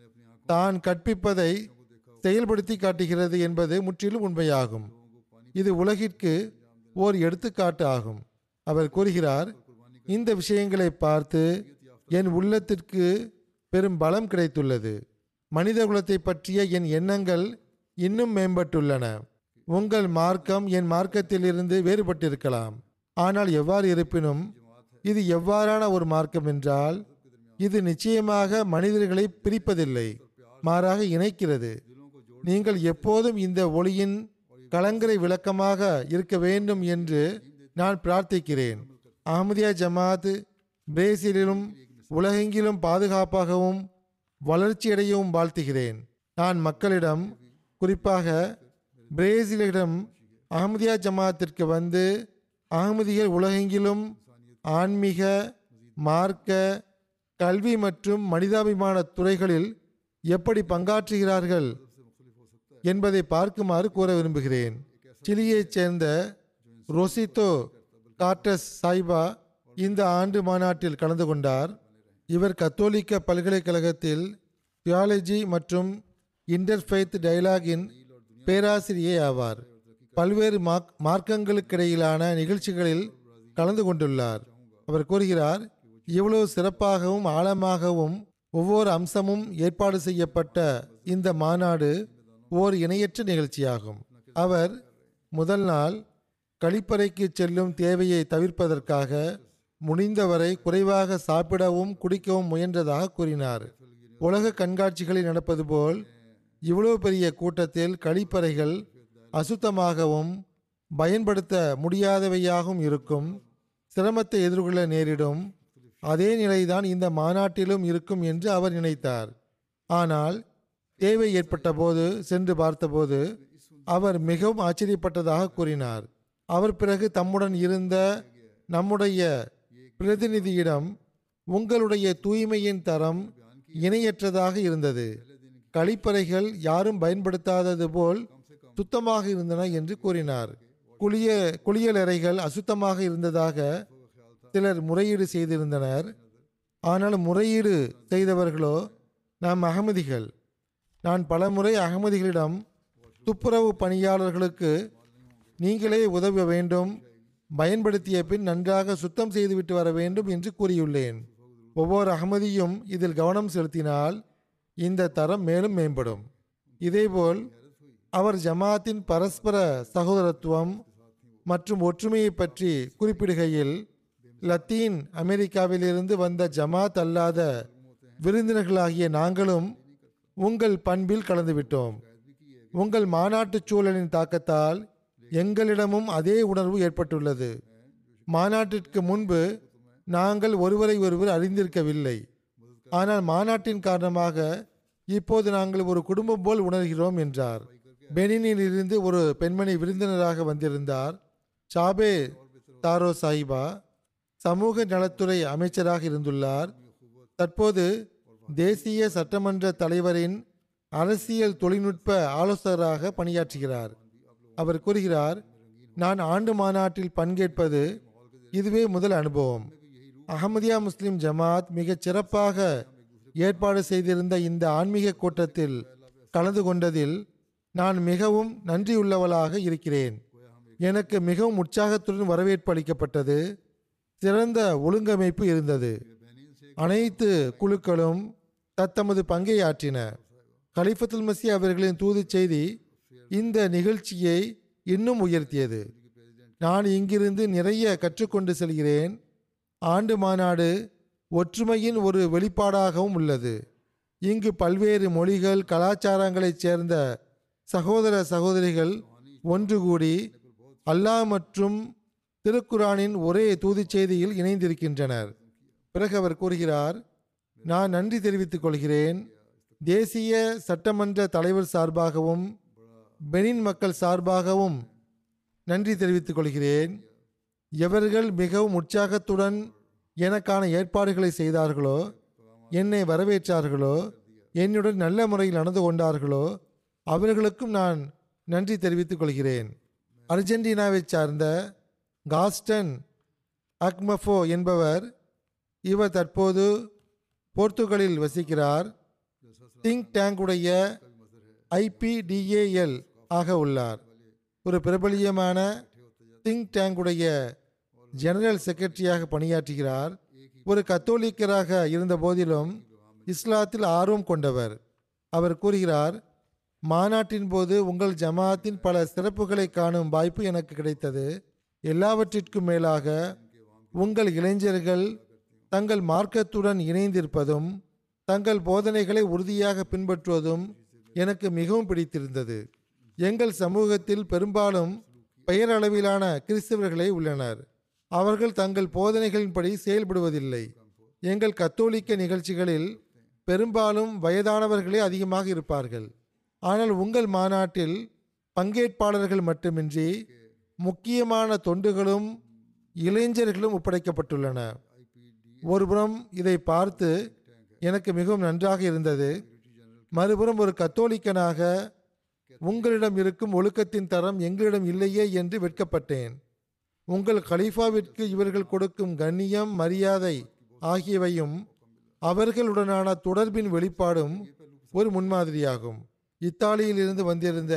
Speaker 2: தான் கற்பிப்பதை செயல்படுத்தி காட்டுகிறது என்பது முற்றிலும் உண்மையாகும் இது உலகிற்கு ஓர் எடுத்துக்காட்டு ஆகும் அவர் கூறுகிறார் இந்த விஷயங்களை பார்த்து என் உள்ளத்திற்கு பெரும் பலம் கிடைத்துள்ளது மனித குலத்தை பற்றிய என் எண்ணங்கள் இன்னும் மேம்பட்டுள்ளன உங்கள் மார்க்கம் என் மார்க்கத்திலிருந்து வேறுபட்டிருக்கலாம் ஆனால் எவ்வாறு இருப்பினும் இது எவ்வாறான ஒரு மார்க்கம் என்றால் இது நிச்சயமாக மனிதர்களை பிரிப்பதில்லை மாறாக இணைக்கிறது நீங்கள் எப்போதும் இந்த ஒளியின் கலங்கரை விளக்கமாக இருக்க வேண்டும் என்று நான் பிரார்த்திக்கிறேன் அஹமதியா ஜமாத் பிரேசிலிலும் உலகெங்கிலும் பாதுகாப்பாகவும் வளர்ச்சியடையவும் வாழ்த்துகிறேன் நான் மக்களிடம் குறிப்பாக பிரேசிலிடம் அகமதியா ஜமாத்திற்கு வந்து அகமதிகள் உலகெங்கிலும் ஆன்மீக மார்க்க கல்வி மற்றும் மனிதாபிமான துறைகளில் எப்படி பங்காற்றுகிறார்கள் என்பதை பார்க்குமாறு கூற விரும்புகிறேன் சிலியைச் சேர்ந்த ரொசித்தோ கார்டஸ் சாய்பா இந்த ஆண்டு மாநாட்டில் கலந்து கொண்டார் இவர் கத்தோலிக்க பல்கலைக்கழகத்தில் தியாலஜி மற்றும் இன்டர்ஃபெய்த் டயலாகின் பேராசிரியை ஆவார் பல்வேறு மார்க் மார்க்கங்களுக்கிடையிலான நிகழ்ச்சிகளில் கலந்து கொண்டுள்ளார் அவர் கூறுகிறார் இவ்வளவு சிறப்பாகவும் ஆழமாகவும் ஒவ்வொரு அம்சமும் ஏற்பாடு செய்யப்பட்ட இந்த மாநாடு ஓர் இணையற்ற நிகழ்ச்சியாகும் அவர் முதல் நாள் கழிப்பறைக்கு செல்லும் தேவையை தவிர்ப்பதற்காக முடிந்தவரை குறைவாக சாப்பிடவும் குடிக்கவும் முயன்றதாக கூறினார் உலக கண்காட்சிகளில் நடப்பது போல் இவ்வளவு பெரிய கூட்டத்தில் கழிப்பறைகள் அசுத்தமாகவும் பயன்படுத்த முடியாதவையாகவும் இருக்கும் சிரமத்தை எதிர்கொள்ள நேரிடும் அதே நிலைதான் இந்த மாநாட்டிலும் இருக்கும் என்று அவர் நினைத்தார் ஆனால் தேவை ஏற்பட்ட போது சென்று பார்த்தபோது அவர் மிகவும் ஆச்சரியப்பட்டதாக கூறினார் அவர் பிறகு தம்முடன் இருந்த நம்முடைய பிரதிநிதியிடம் உங்களுடைய தூய்மையின் தரம் இணையற்றதாக இருந்தது கழிப்பறைகள் யாரும் பயன்படுத்தாதது போல் சுத்தமாக இருந்தன என்று கூறினார் குளிய குளியலறைகள் அசுத்தமாக இருந்ததாக சிலர் முறையீடு செய்திருந்தனர் ஆனால் முறையீடு செய்தவர்களோ நாம் அகமதிகள் நான் பலமுறை அகமதிகளிடம் துப்புரவு பணியாளர்களுக்கு நீங்களே உதவ வேண்டும் பயன்படுத்திய பின் நன்றாக சுத்தம் செய்துவிட்டு வர வேண்டும் என்று கூறியுள்ளேன் ஒவ்வொரு அகமதியும் இதில் கவனம் செலுத்தினால் இந்த தரம் மேலும் மேம்படும் இதேபோல் அவர் ஜமாத்தின் பரஸ்பர சகோதரத்துவம் மற்றும் ஒற்றுமையை பற்றி குறிப்பிடுகையில் லத்தீன் அமெரிக்காவிலிருந்து வந்த ஜமாத் அல்லாத விருந்தினர்களாகிய நாங்களும் உங்கள் பண்பில் கலந்துவிட்டோம் உங்கள் மாநாட்டுச் சூழலின் தாக்கத்தால் எங்களிடமும் அதே உணர்வு ஏற்பட்டுள்ளது மாநாட்டிற்கு முன்பு நாங்கள் ஒருவரை ஒருவர் அறிந்திருக்கவில்லை ஆனால் மாநாட்டின் காரணமாக இப்போது நாங்கள் ஒரு குடும்பம் போல் உணர்கிறோம் என்றார் பெனினில் இருந்து ஒரு பெண்மணி விருந்தினராக வந்திருந்தார் சாபே தாரோ சாஹிபா சமூக நலத்துறை அமைச்சராக இருந்துள்ளார் தற்போது தேசிய சட்டமன்ற தலைவரின் அரசியல் தொழில்நுட்ப ஆலோசகராக பணியாற்றுகிறார் அவர் கூறுகிறார் நான் ஆண்டு மாநாட்டில் பங்கேற்பது இதுவே முதல் அனுபவம் அகமதியா முஸ்லிம் ஜமாத் மிகச் சிறப்பாக ஏற்பாடு செய்திருந்த இந்த ஆன்மீக கூட்டத்தில் கலந்து கொண்டதில் நான் மிகவும் நன்றியுள்ளவளாக இருக்கிறேன் எனக்கு மிகவும் உற்சாகத்துடன் வரவேற்பு அளிக்கப்பட்டது சிறந்த ஒழுங்கமைப்பு இருந்தது அனைத்து குழுக்களும் தத்தமது பங்கை ஆற்றின கலிஃபத்துல் மசி அவர்களின் தூது செய்தி இந்த நிகழ்ச்சியை இன்னும் உயர்த்தியது நான் இங்கிருந்து நிறைய கற்றுக்கொண்டு செல்கிறேன் ஆண்டு மாநாடு ஒற்றுமையின் ஒரு வெளிப்பாடாகவும் உள்ளது இங்கு பல்வேறு மொழிகள் கலாச்சாரங்களைச் சேர்ந்த சகோதர சகோதரிகள் ஒன்று கூடி அல்லாஹ் மற்றும் திருக்குரானின் ஒரே தூதுச் செய்தியில் இணைந்திருக்கின்றனர் பிறகு அவர் கூறுகிறார் நான் நன்றி தெரிவித்துக் கொள்கிறேன் தேசிய சட்டமன்ற தலைவர் சார்பாகவும் பெனின் மக்கள் சார்பாகவும் நன்றி தெரிவித்துக் கொள்கிறேன் எவர்கள் மிகவும் உற்சாகத்துடன் எனக்கான ஏற்பாடுகளை செய்தார்களோ என்னை வரவேற்றார்களோ என்னுடன் நல்ல முறையில் நடந்து கொண்டார்களோ அவர்களுக்கும் நான் நன்றி தெரிவித்துக் கொள்கிறேன் அர்ஜென்டினாவைச் சார்ந்த காஸ்டன் அக்மஃபோ என்பவர் இவர் தற்போது போர்த்துகலில் வசிக்கிறார் திங்க் டேங்குடைய ஐபிடிஏஎல் ஆக உள்ளார் ஒரு பிரபலியமான திங்க் டேங்குடைய ஜெனரல் செக்ரட்டரியாக பணியாற்றுகிறார் ஒரு கத்தோலிக்கராக இருந்த போதிலும் இஸ்லாத்தில் ஆர்வம் கொண்டவர் அவர் கூறுகிறார் மாநாட்டின் போது உங்கள் ஜமாத்தின் பல சிறப்புகளை காணும் வாய்ப்பு எனக்கு கிடைத்தது எல்லாவற்றிற்கும் மேலாக உங்கள் இளைஞர்கள் தங்கள் மார்க்கத்துடன் இணைந்திருப்பதும் தங்கள் போதனைகளை உறுதியாக பின்பற்றுவதும் எனக்கு மிகவும் பிடித்திருந்தது எங்கள் சமூகத்தில் பெரும்பாலும் பெயரளவிலான கிறிஸ்தவர்களே உள்ளனர் அவர்கள் தங்கள் போதனைகளின்படி செயல்படுவதில்லை எங்கள் கத்தோலிக்க நிகழ்ச்சிகளில் பெரும்பாலும் வயதானவர்களே அதிகமாக இருப்பார்கள் ஆனால் உங்கள் மாநாட்டில் பங்கேற்பாளர்கள் மட்டுமின்றி முக்கியமான தொண்டுகளும் இளைஞர்களும் ஒப்படைக்கப்பட்டுள்ளன ஒருபுறம் இதை பார்த்து எனக்கு மிகவும் நன்றாக இருந்தது மறுபுறம் ஒரு கத்தோலிக்கனாக உங்களிடம் இருக்கும் ஒழுக்கத்தின் தரம் எங்களிடம் இல்லையே என்று வெட்கப்பட்டேன் உங்கள் கலீஃபாவிற்கு இவர்கள் கொடுக்கும் கண்ணியம் மரியாதை ஆகியவையும் அவர்களுடனான தொடர்பின் வெளிப்பாடும் ஒரு முன்மாதிரியாகும் இத்தாலியில் இருந்து வந்திருந்த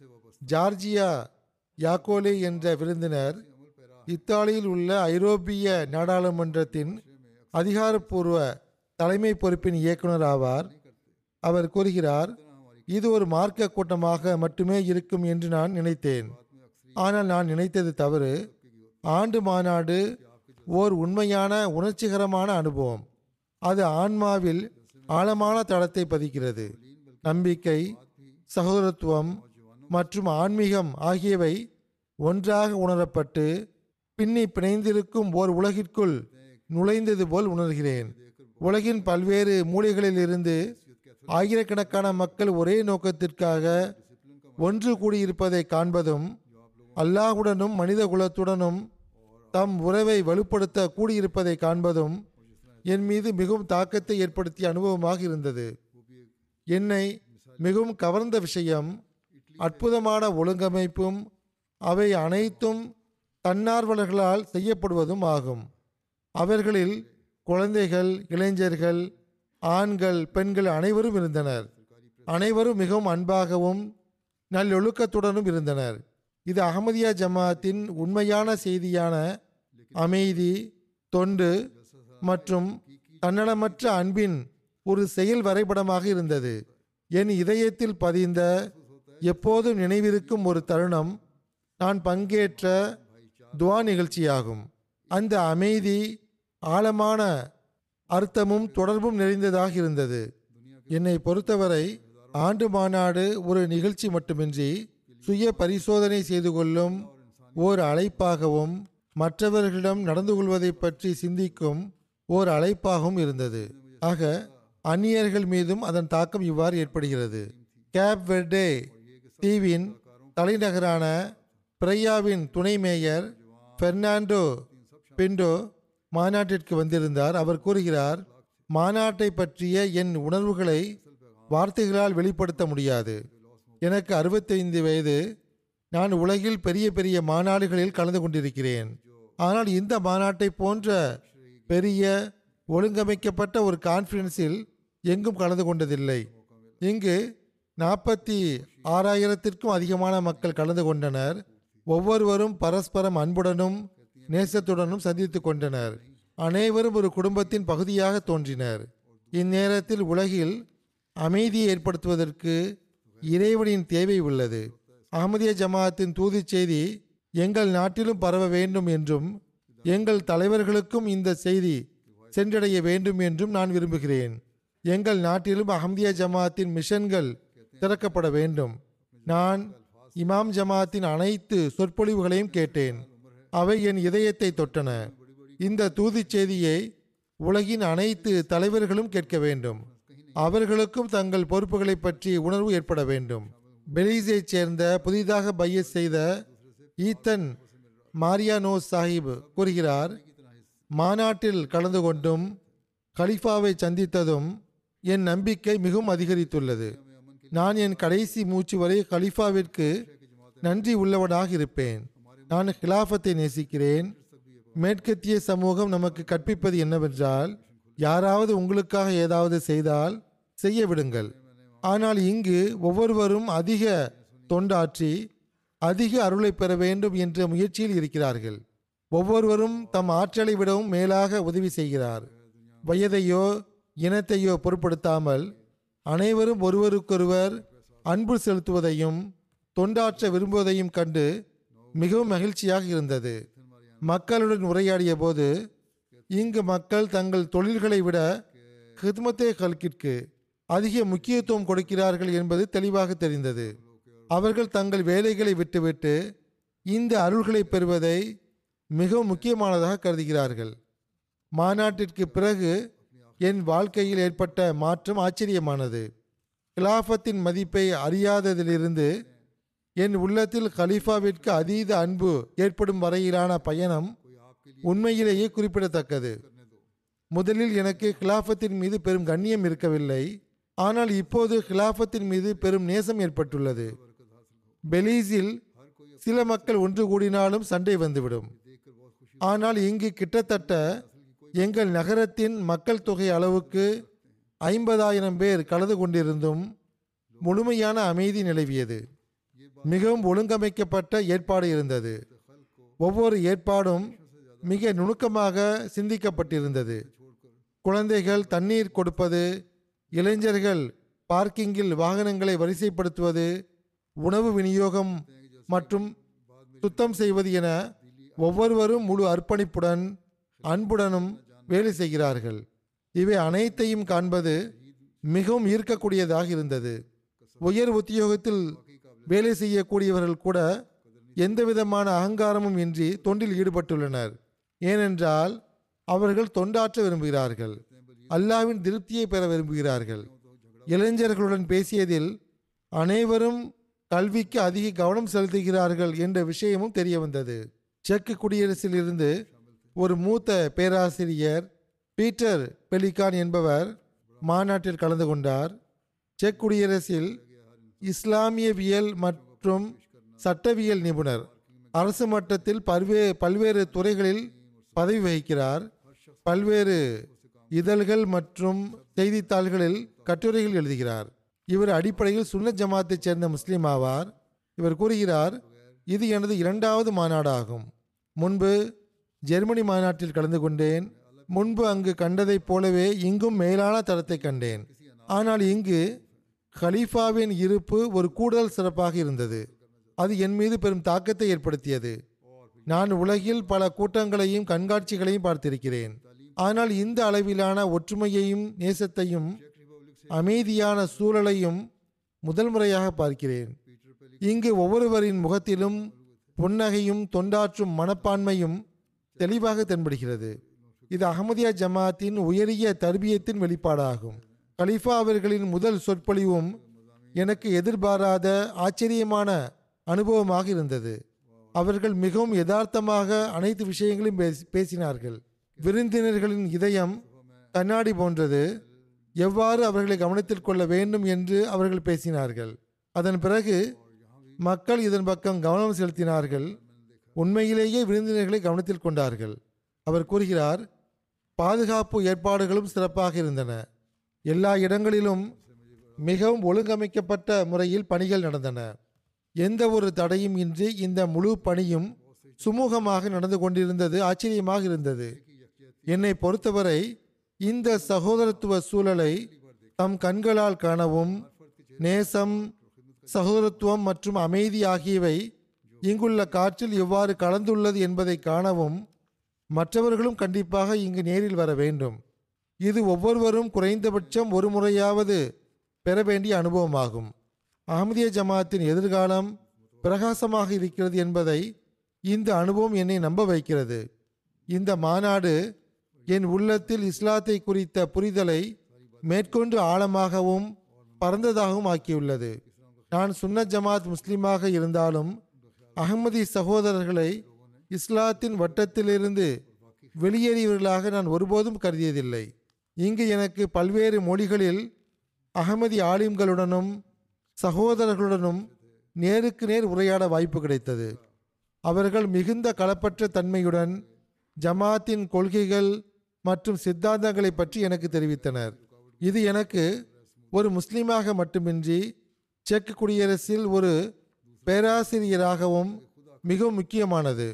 Speaker 2: ஜார்ஜியா யாக்கோலே என்ற விருந்தினர் இத்தாலியில் உள்ள ஐரோப்பிய நாடாளுமன்றத்தின் அதிகாரப்பூர்வ தலைமை பொறுப்பின் இயக்குனர் ஆவார் அவர் கூறுகிறார் இது ஒரு மார்க்க கூட்டமாக மட்டுமே இருக்கும் என்று நான் நினைத்தேன் ஆனால் நான் நினைத்தது தவறு ஆண்டு மாநாடு ஓர் உண்மையான உணர்ச்சிகரமான அனுபவம் அது ஆன்மாவில் ஆழமான தளத்தை பதிக்கிறது நம்பிக்கை சகோதரத்துவம் மற்றும் ஆன்மீகம் ஆகியவை ஒன்றாக உணரப்பட்டு பின்னி பிணைந்திருக்கும் ஓர் உலகிற்குள் நுழைந்தது போல் உணர்கிறேன் உலகின் பல்வேறு மூலைகளில் இருந்து ஆயிரக்கணக்கான மக்கள் ஒரே நோக்கத்திற்காக ஒன்று கூடியிருப்பதை காண்பதும் அல்லாஹுடனும் மனித குலத்துடனும் தம் உறவை வலுப்படுத்த கூடியிருப்பதை காண்பதும் என் மீது மிகவும் தாக்கத்தை ஏற்படுத்திய அனுபவமாக இருந்தது என்னை மிகவும் கவர்ந்த விஷயம் அற்புதமான ஒழுங்கமைப்பும் அவை அனைத்தும் தன்னார்வலர்களால் செய்யப்படுவதும் ஆகும் அவர்களில் குழந்தைகள் இளைஞர்கள் ஆண்கள் பெண்கள் அனைவரும் இருந்தனர் அனைவரும் மிகவும் அன்பாகவும் நல்லொழுக்கத்துடனும் இருந்தனர் இது அகமதியா ஜமாத்தின் உண்மையான செய்தியான அமைதி தொண்டு மற்றும் தன்னலமற்ற அன்பின் ஒரு செயல் வரைபடமாக இருந்தது என் இதயத்தில் பதிந்த எப்போதும் நினைவிருக்கும் ஒரு தருணம் நான் பங்கேற்ற துவா நிகழ்ச்சியாகும் அந்த அமைதி ஆழமான அர்த்தமும் தொடர்பும் நிறைந்ததாக இருந்தது என்னை பொறுத்தவரை ஆண்டு மாநாடு ஒரு நிகழ்ச்சி மட்டுமின்றி சுய பரிசோதனை செய்து கொள்ளும் ஓர் அழைப்பாகவும் மற்றவர்களிடம் நடந்து கொள்வதை பற்றி சிந்திக்கும் ஓர் அழைப்பாகவும் இருந்தது ஆக அந்நியர்கள் மீதும் அதன் தாக்கம் இவ்வாறு ஏற்படுகிறது கேப் வெர்டே தீவின் தலைநகரான பிரையாவின் துணை மேயர் பெர்னாண்டோ பிண்டோ மாநாட்டிற்கு வந்திருந்தார் அவர் கூறுகிறார் மாநாட்டை பற்றிய என் உணர்வுகளை வார்த்தைகளால் வெளிப்படுத்த முடியாது எனக்கு அறுபத்தைந்து வயது நான் உலகில் பெரிய பெரிய மாநாடுகளில் கலந்து கொண்டிருக்கிறேன் ஆனால் இந்த மாநாட்டை போன்ற பெரிய ஒழுங்கமைக்கப்பட்ட ஒரு கான்ஃபரன்ஸில் எங்கும் கலந்து கொண்டதில்லை இங்கு நாற்பத்தி ஆறாயிரத்திற்கும் அதிகமான மக்கள் கலந்து கொண்டனர் ஒவ்வொருவரும் பரஸ்பரம் அன்புடனும் நேசத்துடனும் சந்தித்து கொண்டனர் அனைவரும் ஒரு குடும்பத்தின் பகுதியாக தோன்றினர் இந்நேரத்தில் உலகில் அமைதியை ஏற்படுத்துவதற்கு இறைவனின் தேவை உள்ளது அகமதிய ஜமாஅத்தின் தூதுச் செய்தி எங்கள் நாட்டிலும் பரவ வேண்டும் என்றும் எங்கள் தலைவர்களுக்கும் இந்த செய்தி சென்றடைய வேண்டும் என்றும் நான் விரும்புகிறேன் எங்கள் நாட்டிலும் அஹமதியா ஜமாஅத்தின் மிஷன்கள் திறக்கப்பட வேண்டும் நான் இமாம் ஜமாஅத்தின் அனைத்து சொற்பொழிவுகளையும் கேட்டேன் அவை என் இதயத்தை தொட்டன இந்த தூதுச் செய்தியை உலகின் அனைத்து தலைவர்களும் கேட்க வேண்டும் அவர்களுக்கும் தங்கள் பொறுப்புகளை பற்றி உணர்வு ஏற்பட வேண்டும் பெலீஸைச் சேர்ந்த புதிதாக பையஸ் செய்த ஈத்தன் மாரியானோ சாஹிப் கூறுகிறார் மாநாட்டில் கலந்து கொண்டும் கலிஃபாவை சந்தித்ததும் என் நம்பிக்கை மிகவும் அதிகரித்துள்ளது நான் என் கடைசி மூச்சு வரை கலிஃபாவிற்கு நன்றி உள்ளவனாக இருப்பேன் நான் ஹிலாஃபத்தை நேசிக்கிறேன் மேற்கத்திய சமூகம் நமக்கு கற்பிப்பது என்னவென்றால் யாராவது உங்களுக்காக ஏதாவது செய்தால் செய்ய விடுங்கள் ஆனால் இங்கு ஒவ்வொருவரும் அதிக தொண்டாற்றி அதிக அருளை பெற வேண்டும் என்ற முயற்சியில் இருக்கிறார்கள் ஒவ்வொருவரும் தம் ஆற்றலை விடவும் மேலாக உதவி செய்கிறார் வயதையோ இனத்தையோ பொருட்படுத்தாமல் அனைவரும் ஒருவருக்கொருவர் அன்பு செலுத்துவதையும் தொண்டாற்ற விரும்புவதையும் கண்டு மிகவும் மகிழ்ச்சியாக இருந்தது மக்களுடன் உரையாடிய போது இங்கு மக்கள் தங்கள் தொழில்களை விட ஹித்மத்தே கல்கிற்கு அதிக முக்கியத்துவம் கொடுக்கிறார்கள் என்பது தெளிவாக தெரிந்தது அவர்கள் தங்கள் வேலைகளை விட்டுவிட்டு இந்த அருள்களை பெறுவதை மிகவும் முக்கியமானதாக கருதுகிறார்கள் மாநாட்டிற்கு பிறகு என் வாழ்க்கையில் ஏற்பட்ட மாற்றம் ஆச்சரியமானது கிலாஃபத்தின் மதிப்பை அறியாததிலிருந்து என் உள்ளத்தில் கலீஃபாவிற்கு அதீத அன்பு ஏற்படும் வரையிலான பயணம் உண்மையிலேயே குறிப்பிடத்தக்கது முதலில் எனக்கு கிலாஃபத்தின் மீது பெரும் கண்ணியம் இருக்கவில்லை ஆனால் இப்போது கிலாஃபத்தின் மீது பெரும் நேசம் ஏற்பட்டுள்ளது பெலீஸில் சில மக்கள் ஒன்று கூடினாலும் சண்டை வந்துவிடும் ஆனால் இங்கு கிட்டத்தட்ட எங்கள் நகரத்தின் மக்கள் தொகை அளவுக்கு ஐம்பதாயிரம் பேர் கலந்து கொண்டிருந்தும் முழுமையான அமைதி நிலவியது மிகவும் ஒழுங்கமைக்கப்பட்ட ஏற்பாடு இருந்தது ஒவ்வொரு ஏற்பாடும் மிக நுணுக்கமாக சிந்திக்கப்பட்டிருந்தது குழந்தைகள் தண்ணீர் கொடுப்பது இளைஞர்கள் பார்க்கிங்கில் வாகனங்களை வரிசைப்படுத்துவது உணவு விநியோகம் மற்றும் சுத்தம் செய்வது என ஒவ்வொருவரும் முழு அர்ப்பணிப்புடன் அன்புடனும் வேலை செய்கிறார்கள் இவை அனைத்தையும் காண்பது மிகவும் ஈர்க்கக்கூடியதாக இருந்தது உயர் உத்தியோகத்தில் வேலை செய்யக்கூடியவர்கள் கூட எந்தவிதமான அகங்காரமும் இன்றி தொண்டில் ஈடுபட்டுள்ளனர் ஏனென்றால் அவர்கள் தொண்டாற்ற விரும்புகிறார்கள் அல்லாவின் திருப்தியை பெற விரும்புகிறார்கள் இளைஞர்களுடன் பேசியதில் அனைவரும் கல்விக்கு அதிக கவனம் செலுத்துகிறார்கள் என்ற விஷயமும் தெரிய வந்தது செக்கு குடியரசில் இருந்து ஒரு மூத்த பேராசிரியர் பீட்டர் பெலிகான் என்பவர் மாநாட்டில் கலந்து கொண்டார் செக் குடியரசில் இஸ்லாமியவியல் மற்றும் சட்டவியல் நிபுணர் அரசு மட்டத்தில் பல்வே பல்வேறு துறைகளில் பதவி வகிக்கிறார் பல்வேறு இதழ்கள் மற்றும் செய்தித்தாள்களில் கட்டுரைகள் எழுதுகிறார் இவர் அடிப்படையில் சுன்னத் ஜமாத்தைச் சேர்ந்த முஸ்லீம் ஆவார் இவர் கூறுகிறார் இது எனது இரண்டாவது மாநாடாகும் முன்பு ஜெர்மனி மாநாட்டில் கலந்து கொண்டேன் முன்பு அங்கு கண்டதைப் போலவே இங்கும் மேலான தரத்தை கண்டேன் ஆனால் இங்கு கலீஃபாவின் இருப்பு ஒரு கூடுதல் சிறப்பாக இருந்தது அது என் மீது பெரும் தாக்கத்தை ஏற்படுத்தியது நான் உலகில் பல கூட்டங்களையும் கண்காட்சிகளையும் பார்த்திருக்கிறேன் ஆனால் இந்த அளவிலான ஒற்றுமையையும் நேசத்தையும் அமைதியான சூழலையும் முதல் முறையாக பார்க்கிறேன் இங்கு ஒவ்வொருவரின் முகத்திலும் புன்னகையும் தொண்டாற்றும் மனப்பான்மையும் தெளிவாக தென்படுகிறது இது அகமதியா ஜமாத்தின் உயரிய தர்பியத்தின் வெளிப்பாடாகும் கலீஃபா அவர்களின் முதல் சொற்பொழிவும் எனக்கு எதிர்பாராத ஆச்சரியமான அனுபவமாக இருந்தது அவர்கள் மிகவும் யதார்த்தமாக அனைத்து விஷயங்களையும் பேசி- பேசினார்கள் விருந்தினர்களின் இதயம் கண்ணாடி போன்றது எவ்வாறு அவர்களை கவனத்தில் கொள்ள வேண்டும் என்று அவர்கள் பேசினார்கள் அதன் பிறகு மக்கள் இதன் பக்கம் கவனம் செலுத்தினார்கள் உண்மையிலேயே விருந்தினர்களை கவனத்தில் கொண்டார்கள் அவர் கூறுகிறார் பாதுகாப்பு ஏற்பாடுகளும் சிறப்பாக இருந்தன எல்லா இடங்களிலும் மிகவும் ஒழுங்கமைக்கப்பட்ட முறையில் பணிகள் நடந்தன எந்த ஒரு தடையும் இன்றி இந்த முழு பணியும் சுமூகமாக நடந்து கொண்டிருந்தது ஆச்சரியமாக இருந்தது என்னை பொறுத்தவரை இந்த சகோதரத்துவ சூழலை தம் கண்களால் காணவும் நேசம் சகோதரத்துவம் மற்றும் அமைதி ஆகியவை இங்குள்ள காற்றில் எவ்வாறு கலந்துள்ளது என்பதை காணவும் மற்றவர்களும் கண்டிப்பாக இங்கு நேரில் வர வேண்டும் இது ஒவ்வொருவரும் குறைந்தபட்சம் ஒரு முறையாவது பெற வேண்டிய அனுபவமாகும் அகமதிய ஜமாத்தின் எதிர்காலம் பிரகாசமாக இருக்கிறது என்பதை இந்த அனுபவம் என்னை நம்ப வைக்கிறது இந்த மாநாடு என் உள்ளத்தில் இஸ்லாத்தை குறித்த புரிதலை மேற்கொண்டு ஆழமாகவும் பரந்ததாகவும் ஆக்கியுள்ளது நான் சுன்னத் ஜமாத் முஸ்லிமாக இருந்தாலும் அகமதி சகோதரர்களை இஸ்லாத்தின் வட்டத்திலிருந்து வெளியேறியவர்களாக நான் ஒருபோதும் கருதியதில்லை இங்கு எனக்கு பல்வேறு மொழிகளில் அகமதி ஆலிம்களுடனும் சகோதரர்களுடனும் நேருக்கு நேர் உரையாட வாய்ப்பு கிடைத்தது அவர்கள் மிகுந்த களப்பற்ற தன்மையுடன் ஜமாத்தின் கொள்கைகள் மற்றும் சித்தாந்தங்களை பற்றி எனக்கு தெரிவித்தனர் இது எனக்கு ஒரு முஸ்லீமாக மட்டுமின்றி செக் குடியரசில் ஒரு பேராசிரியராகவும் மிகவும் முக்கியமானது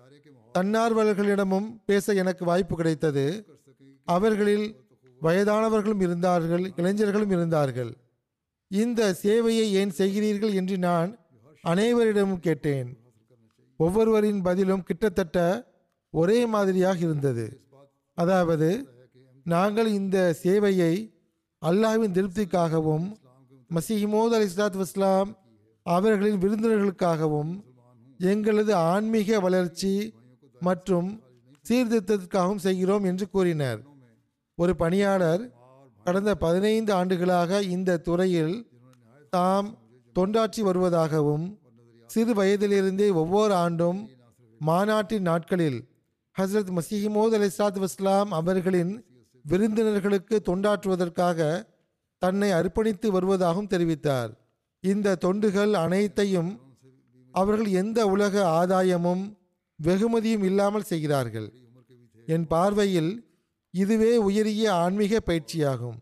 Speaker 2: தன்னார்வலர்களிடமும் பேச எனக்கு வாய்ப்பு கிடைத்தது அவர்களில் வயதானவர்களும் இருந்தார்கள் இளைஞர்களும் இருந்தார்கள் இந்த சேவையை ஏன் செய்கிறீர்கள் என்று நான் அனைவரிடமும் கேட்டேன் ஒவ்வொருவரின் பதிலும் கிட்டத்தட்ட ஒரே மாதிரியாக இருந்தது அதாவது நாங்கள் இந்த சேவையை அல்லாஹ்வின் திருப்திக்காகவும் மசீமோத் அலி இஸ்லாத் வஸ்லாம் அவர்களின் விருந்தினர்களுக்காகவும் எங்களது ஆன்மீக வளர்ச்சி மற்றும் சீர்திருத்தத்திற்காகவும் செய்கிறோம் என்று கூறினர் ஒரு பணியாளர் கடந்த பதினைந்து ஆண்டுகளாக இந்த துறையில் தாம் தொண்டாற்றி வருவதாகவும் சிறு வயதிலிருந்தே ஒவ்வொரு ஆண்டும் மாநாட்டின் நாட்களில் ஹசரத் மசீமோத் அலி இஸ்லாத் வஸ்லாம் அவர்களின் விருந்தினர்களுக்கு தொண்டாற்றுவதற்காக தன்னை அர்ப்பணித்து வருவதாகவும் தெரிவித்தார் இந்த தொண்டுகள் அனைத்தையும் அவர்கள் எந்த உலக ஆதாயமும் வெகுமதியும் இல்லாமல் செய்கிறார்கள் என் பார்வையில் இதுவே உயரிய ஆன்மீக பயிற்சியாகும்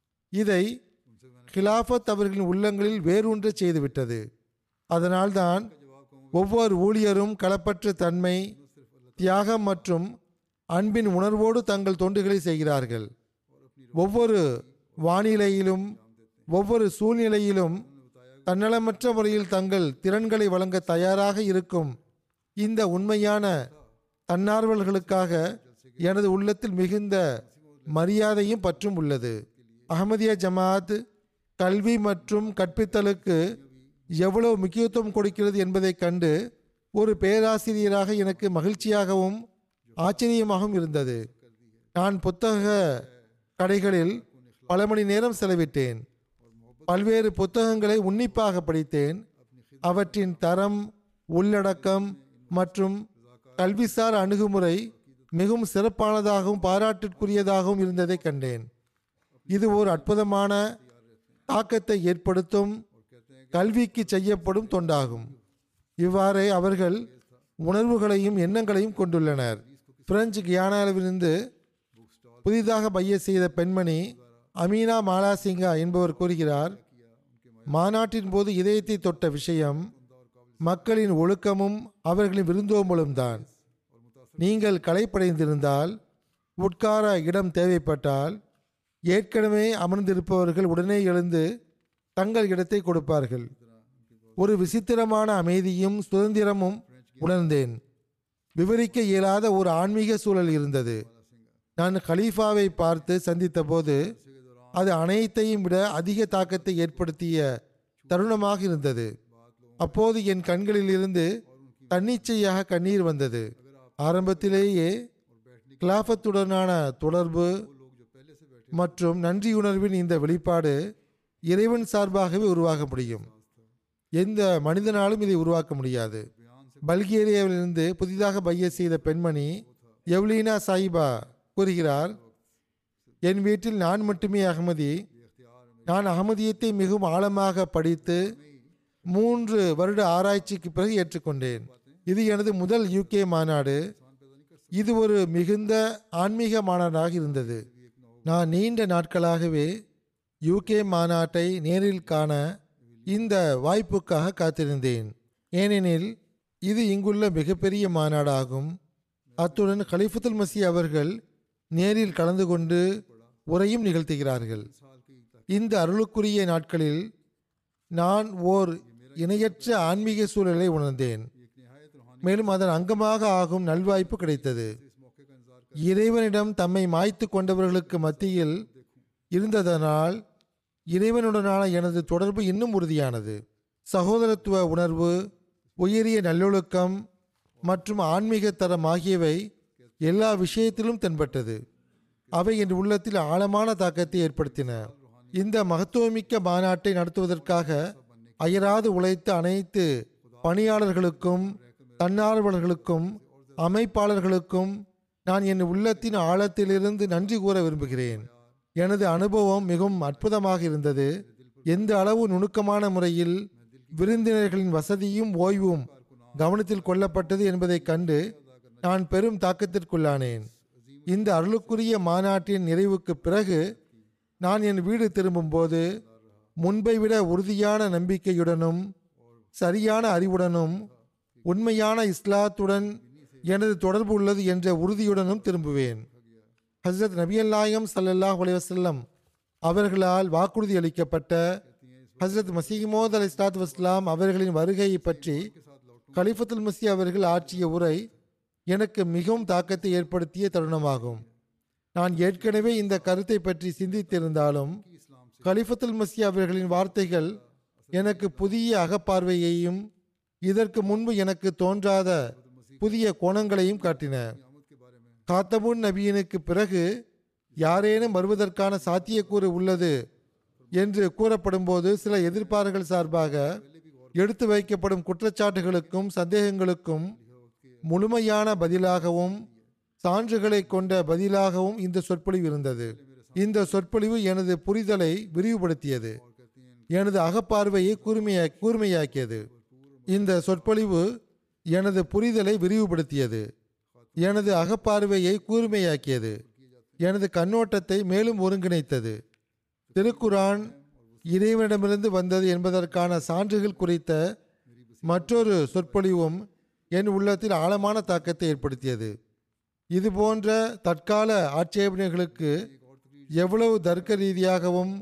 Speaker 2: இதை கிலாஃபத் அவர்களின் உள்ளங்களில் வேரூன்ற செய்துவிட்டது அதனால்தான் ஒவ்வொரு ஊழியரும் களப்பற்ற தன்மை தியாகம் மற்றும் அன்பின் உணர்வோடு தங்கள் தொண்டுகளை செய்கிறார்கள் ஒவ்வொரு வானிலையிலும் ஒவ்வொரு சூழ்நிலையிலும் தன்னலமற்ற முறையில் தங்கள் திறன்களை வழங்க தயாராக இருக்கும் இந்த உண்மையான தன்னார்வலர்களுக்காக எனது உள்ளத்தில் மிகுந்த மரியாதையும் பற்றும் உள்ளது அகமதிய ஜமாத் கல்வி மற்றும் கற்பித்தலுக்கு எவ்வளவு முக்கியத்துவம் கொடுக்கிறது என்பதைக் கண்டு ஒரு பேராசிரியராக எனக்கு மகிழ்ச்சியாகவும் ஆச்சரியமாகவும் இருந்தது நான் புத்தக கடைகளில் பல மணி நேரம் செலவிட்டேன் பல்வேறு புத்தகங்களை உன்னிப்பாக படித்தேன் அவற்றின் தரம் உள்ளடக்கம் மற்றும் கல்விசார் அணுகுமுறை மிகவும் சிறப்பானதாகவும் பாராட்டிற்குரியதாகவும் இருந்ததை கண்டேன் இது ஒரு அற்புதமான தாக்கத்தை ஏற்படுத்தும் கல்விக்கு செய்யப்படும் தொண்டாகும் இவ்வாறே அவர்கள் உணர்வுகளையும் எண்ணங்களையும் கொண்டுள்ளனர் பிரெஞ்சு கியானாவிலிருந்து புதிதாக பைய செய்த பெண்மணி அமீனா மாலாசிங்கா என்பவர் கூறுகிறார் மாநாட்டின் போது இதயத்தை தொட்ட விஷயம் மக்களின் ஒழுக்கமும் அவர்களின் விருந்தோம்பலும் தான் நீங்கள் களைப்படைந்திருந்தால் உட்கார இடம் தேவைப்பட்டால் ஏற்கனவே அமர்ந்திருப்பவர்கள் உடனே எழுந்து தங்கள் இடத்தை கொடுப்பார்கள் ஒரு விசித்திரமான அமைதியும் சுதந்திரமும் உணர்ந்தேன் விவரிக்க இயலாத ஒரு ஆன்மீக சூழல் இருந்தது நான் கலீஃபாவை பார்த்து சந்தித்த போது அது அனைத்தையும் விட அதிக தாக்கத்தை ஏற்படுத்திய தருணமாக இருந்தது அப்போது என் கண்களில் இருந்து தன்னிச்சையாக கண்ணீர் வந்தது ஆரம்பத்திலேயே கிலாஃபத்துடனான தொடர்பு மற்றும் நன்றியுணர்வின் இந்த வெளிப்பாடு இறைவன் சார்பாகவே உருவாக முடியும் எந்த மனிதனாலும் இதை உருவாக்க முடியாது பல்கேரியாவிலிருந்து புதிதாக பைய செய்த பெண்மணி எவ்லீனா சாயிபா கூறுகிறார் என் வீட்டில் நான் மட்டுமே அகமதி நான் அகமதியத்தை மிகவும் ஆழமாக படித்து மூன்று வருட ஆராய்ச்சிக்கு பிறகு ஏற்றுக்கொண்டேன் இது எனது முதல் யூகே மாநாடு இது ஒரு மிகுந்த ஆன்மீக மாநாடாக இருந்தது நான் நீண்ட நாட்களாகவே யூகே மாநாட்டை நேரில் காண இந்த வாய்ப்புக்காக காத்திருந்தேன் ஏனெனில் இது இங்குள்ள மிகப்பெரிய மாநாடாகும் அத்துடன் கலிஃபத்துல் மசி அவர்கள் நேரில் கலந்து கொண்டு உரையும் நிகழ்த்துகிறார்கள் இந்த அருளுக்குரிய நாட்களில் நான் ஓர் இணையற்ற ஆன்மீக சூழலை உணர்ந்தேன் மேலும் அதன் அங்கமாக ஆகும் நல்வாய்ப்பு கிடைத்தது இறைவனிடம் தம்மை மாய்த்து கொண்டவர்களுக்கு மத்தியில் இருந்ததனால் இறைவனுடனான எனது தொடர்பு இன்னும் உறுதியானது சகோதரத்துவ உணர்வு உயரிய நல்லொழுக்கம் மற்றும் ஆன்மீக தரம் ஆகியவை எல்லா விஷயத்திலும் தென்பட்டது அவை என் உள்ளத்தில் ஆழமான தாக்கத்தை ஏற்படுத்தின இந்த மகத்துவமிக்க மாநாட்டை நடத்துவதற்காக அயராது உழைத்த அனைத்து பணியாளர்களுக்கும் தன்னார்வலர்களுக்கும் அமைப்பாளர்களுக்கும் நான் என் உள்ளத்தின் ஆழத்திலிருந்து நன்றி கூற விரும்புகிறேன் எனது அனுபவம் மிகவும் அற்புதமாக இருந்தது எந்த அளவு நுணுக்கமான முறையில் விருந்தினர்களின் வசதியும் ஓய்வும் கவனத்தில் கொள்ளப்பட்டது என்பதைக் கண்டு நான் பெரும் தாக்கத்திற்குள்ளானேன் இந்த அருளுக்குரிய மாநாட்டின் நிறைவுக்கு பிறகு நான் என் வீடு திரும்பும்போது முன்பை விட உறுதியான நம்பிக்கையுடனும் சரியான அறிவுடனும் உண்மையான இஸ்லாத்துடன் எனது தொடர்பு உள்ளது என்ற உறுதியுடனும் திரும்புவேன் ஹசரத் நபியல்லாயம் ஸல்லல்லாஹு அலைஹி வஸல்லம் அவர்களால் வாக்குறுதி அளிக்கப்பட்ட ஹசரத் மசீமோத் அலி இஸ்லாத் வஸ்லாம் அவர்களின் வருகையை பற்றி கலிஃபத்துல் மசி அவர்கள் ஆற்றிய உரை எனக்கு மிகவும் தாக்கத்தை ஏற்படுத்திய தருணமாகும் நான் ஏற்கனவே இந்த கருத்தை பற்றி சிந்தித்திருந்தாலும் கலிஃபத்துல் மசி அவர்களின் வார்த்தைகள் எனக்கு புதிய அகப்பார்வையையும் இதற்கு முன்பு எனக்கு தோன்றாத புதிய கோணங்களையும் காட்டின காத்தமுன் நபியினுக்கு பிறகு யாரேனும் வருவதற்கான சாத்தியக்கூறு உள்ளது என்று கூறப்படும்போது சில எதிர்ப்பாளர்கள் சார்பாக எடுத்து வைக்கப்படும் குற்றச்சாட்டுகளுக்கும் சந்தேகங்களுக்கும் முழுமையான பதிலாகவும் சான்றுகளை கொண்ட பதிலாகவும் இந்த சொற்பொழிவு இருந்தது இந்த சொற்பொழிவு எனது புரிதலை விரிவுபடுத்தியது எனது அகப்பார்வையை கூர்மையா கூர்மையாக்கியது இந்த சொற்பொழிவு எனது புரிதலை விரிவுபடுத்தியது எனது அகப்பார்வையை கூர்மையாக்கியது எனது கண்ணோட்டத்தை மேலும் ஒருங்கிணைத்தது திருக்குரான் இறைவனிடமிருந்து வந்தது என்பதற்கான சான்றுகள் குறித்த மற்றொரு சொற்பொழிவும் என் உள்ளத்தில் ஆழமான தாக்கத்தை ஏற்படுத்தியது இது போன்ற தற்கால ஆட்சேபனைகளுக்கு எவ்வளவு தர்க்க ரீதியாகவும்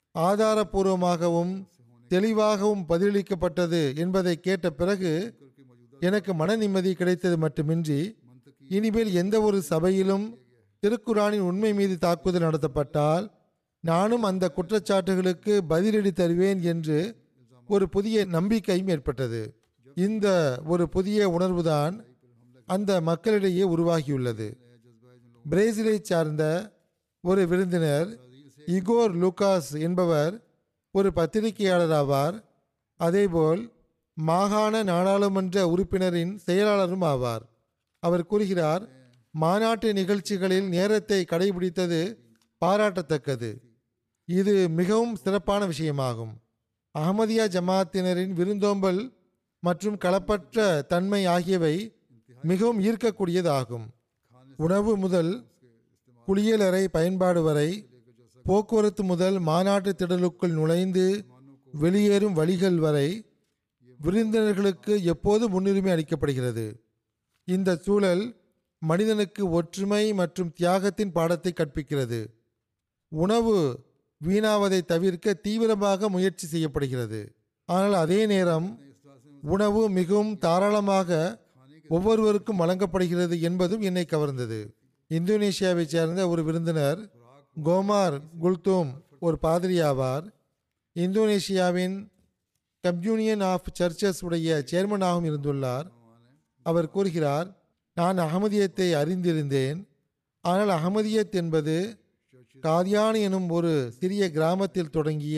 Speaker 2: ஆதாரபூர்வமாகவும் தெளிவாகவும் பதிலளிக்கப்பட்டது என்பதை கேட்ட பிறகு எனக்கு மன நிம்மதி கிடைத்தது மட்டுமின்றி இனிமேல் எந்த ஒரு சபையிலும் திருக்குரானின் உண்மை மீது தாக்குதல் நடத்தப்பட்டால் நானும் அந்த குற்றச்சாட்டுகளுக்கு பதிலடி தருவேன் என்று ஒரு புதிய நம்பிக்கையும் ஏற்பட்டது இந்த ஒரு புதிய உணர்வுதான் அந்த மக்களிடையே உருவாகியுள்ளது பிரேசிலை சார்ந்த ஒரு விருந்தினர் இகோர் லூகாஸ் என்பவர் ஒரு பத்திரிகையாளர் ஆவார் அதேபோல் மாகாண நாடாளுமன்ற உறுப்பினரின் செயலாளரும் ஆவார் அவர் கூறுகிறார் மாநாட்டு நிகழ்ச்சிகளில் நேரத்தை கடைபிடித்தது பாராட்டத்தக்கது இது மிகவும் சிறப்பான விஷயமாகும் அகமதியா ஜமாத்தினரின் விருந்தோம்பல் மற்றும் களப்பற்ற தன்மை ஆகியவை மிகவும் ஈர்க்கக்கூடியதாகும் உணவு முதல் குளியலறை பயன்பாடு வரை போக்குவரத்து முதல் மாநாட்டு திடலுக்குள் நுழைந்து வெளியேறும் வழிகள் வரை விருந்தினர்களுக்கு எப்போது முன்னுரிமை அளிக்கப்படுகிறது இந்த சூழல் மனிதனுக்கு ஒற்றுமை மற்றும் தியாகத்தின் பாடத்தை கற்பிக்கிறது உணவு வீணாவதை தவிர்க்க தீவிரமாக முயற்சி செய்யப்படுகிறது ஆனால் அதே நேரம் உணவு மிகவும் தாராளமாக ஒவ்வொருவருக்கும் வழங்கப்படுகிறது என்பதும் என்னை கவர்ந்தது இந்தோனேஷியாவைச் சேர்ந்த ஒரு விருந்தினர் கோமார் குல்தூம் ஒரு பாதிரி ஆவார் இந்தோனேஷியாவின் கம்யூனியன் ஆஃப் சர்ச்சஸ் உடைய சேர்மனாகவும் இருந்துள்ளார் அவர் கூறுகிறார் நான் அகமதியத்தை அறிந்திருந்தேன் ஆனால் அகமதியத் என்பது காதியான் எனும் ஒரு சிறிய கிராமத்தில் தொடங்கிய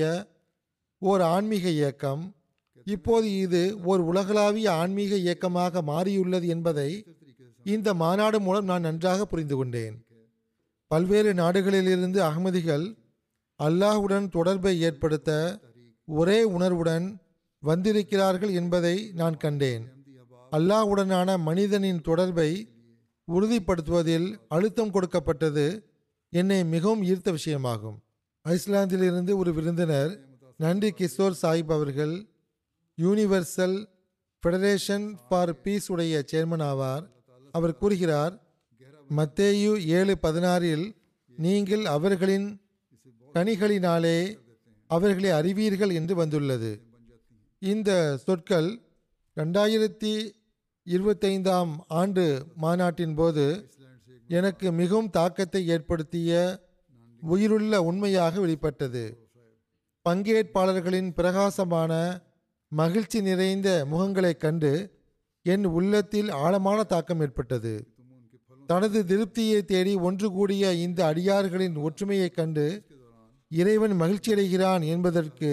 Speaker 2: ஓர் ஆன்மீக இயக்கம் இப்போது இது ஓர் உலகளாவிய ஆன்மீக இயக்கமாக மாறியுள்ளது என்பதை இந்த மாநாடு மூலம் நான் நன்றாக புரிந்து கொண்டேன் பல்வேறு நாடுகளிலிருந்து அகமதிகள் அல்லாஹுடன் தொடர்பை ஏற்படுத்த ஒரே உணர்வுடன் வந்திருக்கிறார்கள் என்பதை நான் கண்டேன் அல்லாஹ்வுடனான மனிதனின் தொடர்பை உறுதிப்படுத்துவதில் அழுத்தம் கொடுக்கப்பட்டது என்னை மிகவும் ஈர்த்த விஷயமாகும் ஐஸ்லாந்திலிருந்து ஒரு விருந்தினர் நன்றி கிஷோர் சாஹிப் அவர்கள் யூனிவர்சல் ஃபெடரேஷன் ஃபார் பீஸ் உடைய சேர்மன் ஆவார் அவர் கூறுகிறார் மத்தேயு ஏழு பதினாறில் நீங்கள் அவர்களின் கனிகளினாலே அவர்களை அறிவீர்கள் என்று வந்துள்ளது இந்த சொற்கள் ரெண்டாயிரத்தி இருபத்தைந்தாம் ஆண்டு மாநாட்டின் போது எனக்கு மிகவும் தாக்கத்தை ஏற்படுத்திய உயிருள்ள உண்மையாக வெளிப்பட்டது பங்கேற்பாளர்களின் பிரகாசமான மகிழ்ச்சி நிறைந்த முகங்களைக் கண்டு என் உள்ளத்தில் ஆழமான தாக்கம் ஏற்பட்டது தனது திருப்தியை தேடி ஒன்று கூடிய இந்த அடியார்களின் ஒற்றுமையைக் கண்டு இறைவன் மகிழ்ச்சியடைகிறான் என்பதற்கு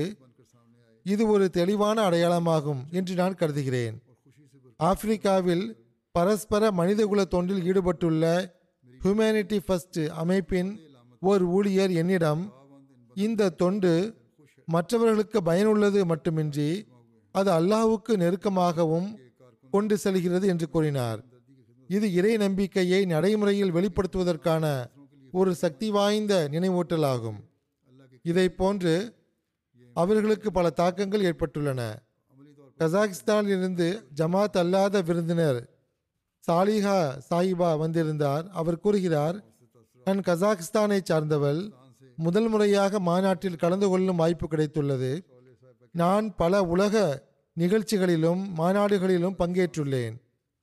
Speaker 2: இது ஒரு தெளிவான அடையாளமாகும் என்று நான் கருதுகிறேன் ஆப்பிரிக்காவில் பரஸ்பர மனிதகுல தொண்டில் ஈடுபட்டுள்ள ஹியூமனிட்டி ஃபர்ஸ்ட் அமைப்பின் ஓர் ஊழியர் என்னிடம் இந்த தொண்டு மற்றவர்களுக்கு பயனுள்ளது மட்டுமின்றி அது அல்லாஹ்வுக்கு நெருக்கமாகவும் கொண்டு செல்கிறது என்று கூறினார் இது இறை நம்பிக்கையை நடைமுறையில் வெளிப்படுத்துவதற்கான ஒரு சக்தி வாய்ந்த நினைவூட்டலாகும் இதை போன்று அவர்களுக்கு பல தாக்கங்கள் ஏற்பட்டுள்ளன கசாகிஸ்தானில் இருந்து ஜமாத் அல்லாத விருந்தினர் சாலிஹா சாஹிபா வந்திருந்தார் அவர் கூறுகிறார் நான் கசாகிஸ்தானை சார்ந்தவள் முதல் முறையாக மாநாட்டில் கலந்து கொள்ளும் வாய்ப்பு கிடைத்துள்ளது நான் பல உலக நிகழ்ச்சிகளிலும் மாநாடுகளிலும் பங்கேற்றுள்ளேன்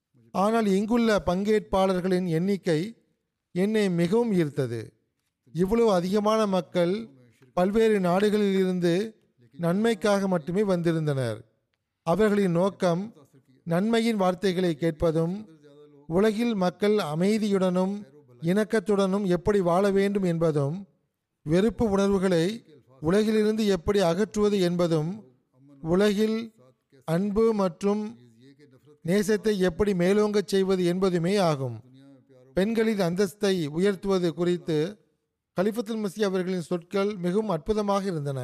Speaker 2: ஆனால் இங்குள்ள பங்கேற்பாளர்களின் எண்ணிக்கை என்னை மிகவும் ஈர்த்தது இவ்வளவு அதிகமான மக்கள் பல்வேறு நாடுகளில் இருந்து நன்மைக்காக மட்டுமே வந்திருந்தனர் அவர்களின் நோக்கம் நன்மையின் வார்த்தைகளை கேட்பதும் உலகில் மக்கள் அமைதியுடனும் இணக்கத்துடனும் எப்படி வாழ வேண்டும் என்பதும் வெறுப்பு உணர்வுகளை உலகிலிருந்து எப்படி அகற்றுவது என்பதும் உலகில் அன்பு மற்றும் நேசத்தை எப்படி மேலோங்கச் செய்வது என்பதுமே ஆகும் பெண்களின் அந்தஸ்தை உயர்த்துவது குறித்து கலிஃபத்துல் மசி அவர்களின் சொற்கள் மிகவும் அற்புதமாக இருந்தன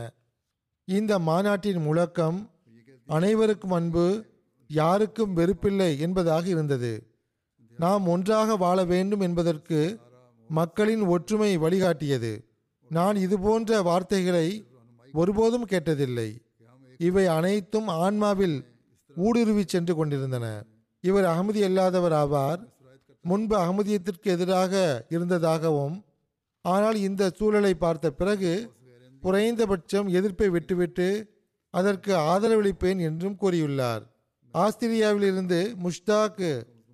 Speaker 2: இந்த மாநாட்டின் முழக்கம் அனைவருக்கும் அன்பு யாருக்கும் வெறுப்பில்லை என்பதாக இருந்தது நாம் ஒன்றாக வாழ வேண்டும் என்பதற்கு மக்களின் ஒற்றுமை வழிகாட்டியது நான் இதுபோன்ற வார்த்தைகளை ஒருபோதும் கேட்டதில்லை இவை அனைத்தும் ஆன்மாவில் ஊடுருவி சென்று கொண்டிருந்தன இவர் அகமதி அல்லாதவர் ஆவார் முன்பு அகமதியத்திற்கு எதிராக இருந்ததாகவும் ஆனால் இந்த சூழலை பார்த்த பிறகு குறைந்தபட்சம் எதிர்ப்பை விட்டுவிட்டு அதற்கு ஆதரவளிப்பேன் என்றும் கூறியுள்ளார் ஆஸ்திரியாவிலிருந்து முஷ்தாக்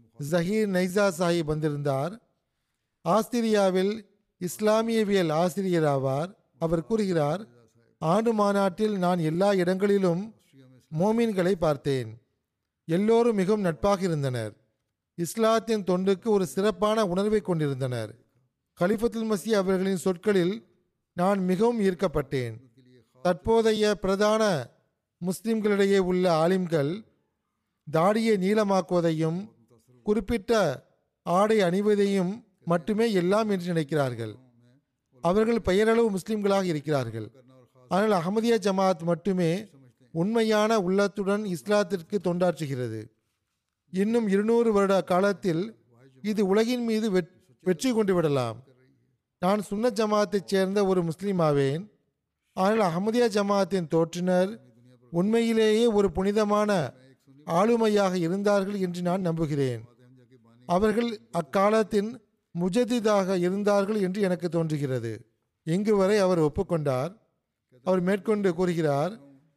Speaker 2: ஜஹீர் நைசா சாஹிப் வந்திருந்தார் ஆஸ்திரியாவில் இஸ்லாமியவியல் ஆசிரியர் ஆவார் அவர் கூறுகிறார் ஆண்டு மாநாட்டில் நான் எல்லா இடங்களிலும் மோமீன்களை பார்த்தேன் எல்லோரும் மிகவும் நட்பாக இருந்தனர் இஸ்லாத்தின் தொண்டுக்கு ஒரு சிறப்பான உணர்வை கொண்டிருந்தனர் கலிஃபத்துல் மசி அவர்களின் சொற்களில் நான் மிகவும் ஈர்க்கப்பட்டேன் தற்போதைய பிரதான முஸ்லிம்களிடையே உள்ள ஆலிம்கள் தாடியை நீளமாக்குவதையும் குறிப்பிட்ட ஆடை அணிவதையும் மட்டுமே எல்லாம் என்று நினைக்கிறார்கள் அவர்கள் பெயரளவு முஸ்லிம்களாக இருக்கிறார்கள் ஆனால் அகமதியா ஜமாத் மட்டுமே உண்மையான உள்ளத்துடன் இஸ்லாத்திற்கு தொண்டாற்றுகிறது இன்னும் இருநூறு வருட காலத்தில் இது உலகின் மீது வெற்- வெற்றி கொண்டு விடலாம் நான் சுன்னத் ஜமாத்தைச் சேர்ந்த ஒரு முஸ்லீம் ஆவேன் ஆனால் அகமதியா ஜமாத்தின் தோற்றினர் உண்மையிலேயே ஒரு புனிதமான ஆளுமையாக இருந்தார்கள் என்று நான் நம்புகிறேன் அவர்கள் அக்காலத்தின் முஜதிதாக இருந்தார்கள் என்று எனக்கு தோன்றுகிறது இங்கு வரை அவர் ஒப்புக்கொண்டார் அவர் மேற்கொண்டு கூறுகிறார்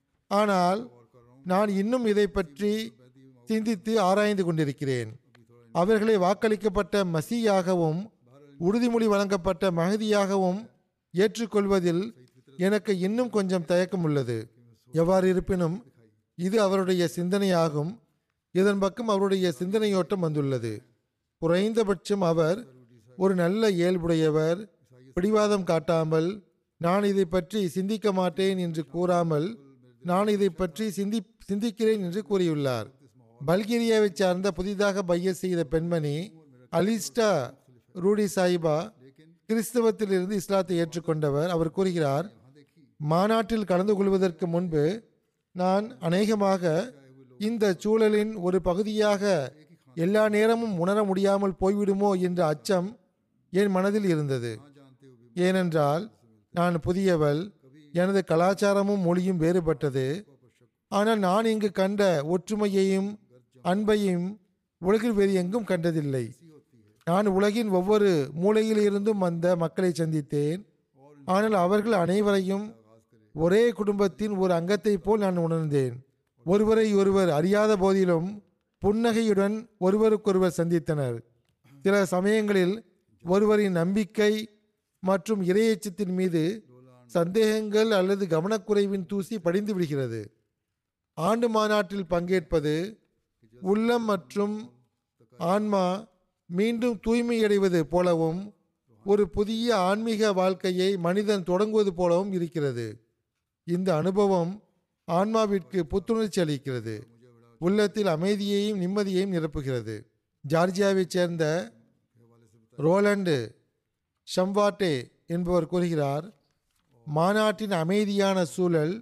Speaker 2: ஆனால் நான் இன்னும் இதை பற்றி சிந்தித்து ஆராய்ந்து கொண்டிருக்கிறேன் அவர்களை வாக்களிக்கப்பட்ட மசியாகவும் உறுதிமொழி வழங்கப்பட்ட மகதியாகவும் ஏற்றுக்கொள்வதில் எனக்கு இன்னும் கொஞ்சம் தயக்கம் உள்ளது எவ்வாறு இருப்பினும் இது அவருடைய சிந்தனையாகும் இதன் பக்கம் அவருடைய சிந்தனையோட்டம் வந்துள்ளது குறைந்தபட்சம் அவர் ஒரு நல்ல இயல்புடையவர் பிடிவாதம் காட்டாமல் நான் இதை பற்றி சிந்திக்க மாட்டேன் என்று கூறாமல் நான் இதை பற்றி சிந்தி சிந்திக்கிறேன் என்று கூறியுள்ளார் பல்கேரியாவை சார்ந்த புதிதாக பைய செய்த பெண்மணி அலிஸ்டா ரூடி சாயிபா கிறிஸ்தவத்திலிருந்து இஸ்லாத்தை ஏற்றுக்கொண்டவர் அவர் கூறுகிறார் மாநாட்டில் கலந்து கொள்வதற்கு முன்பு நான் அநேகமாக இந்த சூழலின் ஒரு பகுதியாக எல்லா நேரமும் உணர முடியாமல் போய்விடுமோ என்ற அச்சம் என் மனதில் இருந்தது ஏனென்றால் நான் புதியவள் எனது கலாச்சாரமும் மொழியும் வேறுபட்டது ஆனால் நான் இங்கு கண்ட ஒற்றுமையையும் அன்பையும் உலகில் வேறு எங்கும் கண்டதில்லை நான் உலகின் ஒவ்வொரு மூலையிலிருந்தும் வந்த மக்களை சந்தித்தேன் ஆனால் அவர்கள் அனைவரையும் ஒரே குடும்பத்தின் ஒரு அங்கத்தைப் போல் நான் உணர்ந்தேன் ஒருவரை ஒருவர் அறியாத போதிலும் புன்னகையுடன் ஒருவருக்கொருவர் சந்தித்தனர் சில சமயங்களில் ஒருவரின் நம்பிக்கை மற்றும் இரையச்சத்தின் மீது சந்தேகங்கள் அல்லது கவனக்குறைவின் தூசி படிந்து விடுகிறது ஆண்டு மாநாட்டில் பங்கேற்பது உள்ளம் மற்றும் ஆன்மா மீண்டும் தூய்மையடைவது போலவும் ஒரு புதிய ஆன்மீக வாழ்க்கையை மனிதன் தொடங்குவது போலவும் இருக்கிறது இந்த அனுபவம் ஆன்மாவிற்கு புத்துணர்ச்சி அளிக்கிறது உள்ளத்தில் அமைதியையும் நிம்மதியையும் நிரப்புகிறது ஜார்ஜியாவைச் சேர்ந்த ரோலண்டு ஷம்வாட்டே என்பவர் கூறுகிறார் மாநாட்டின் அமைதியான சூழல்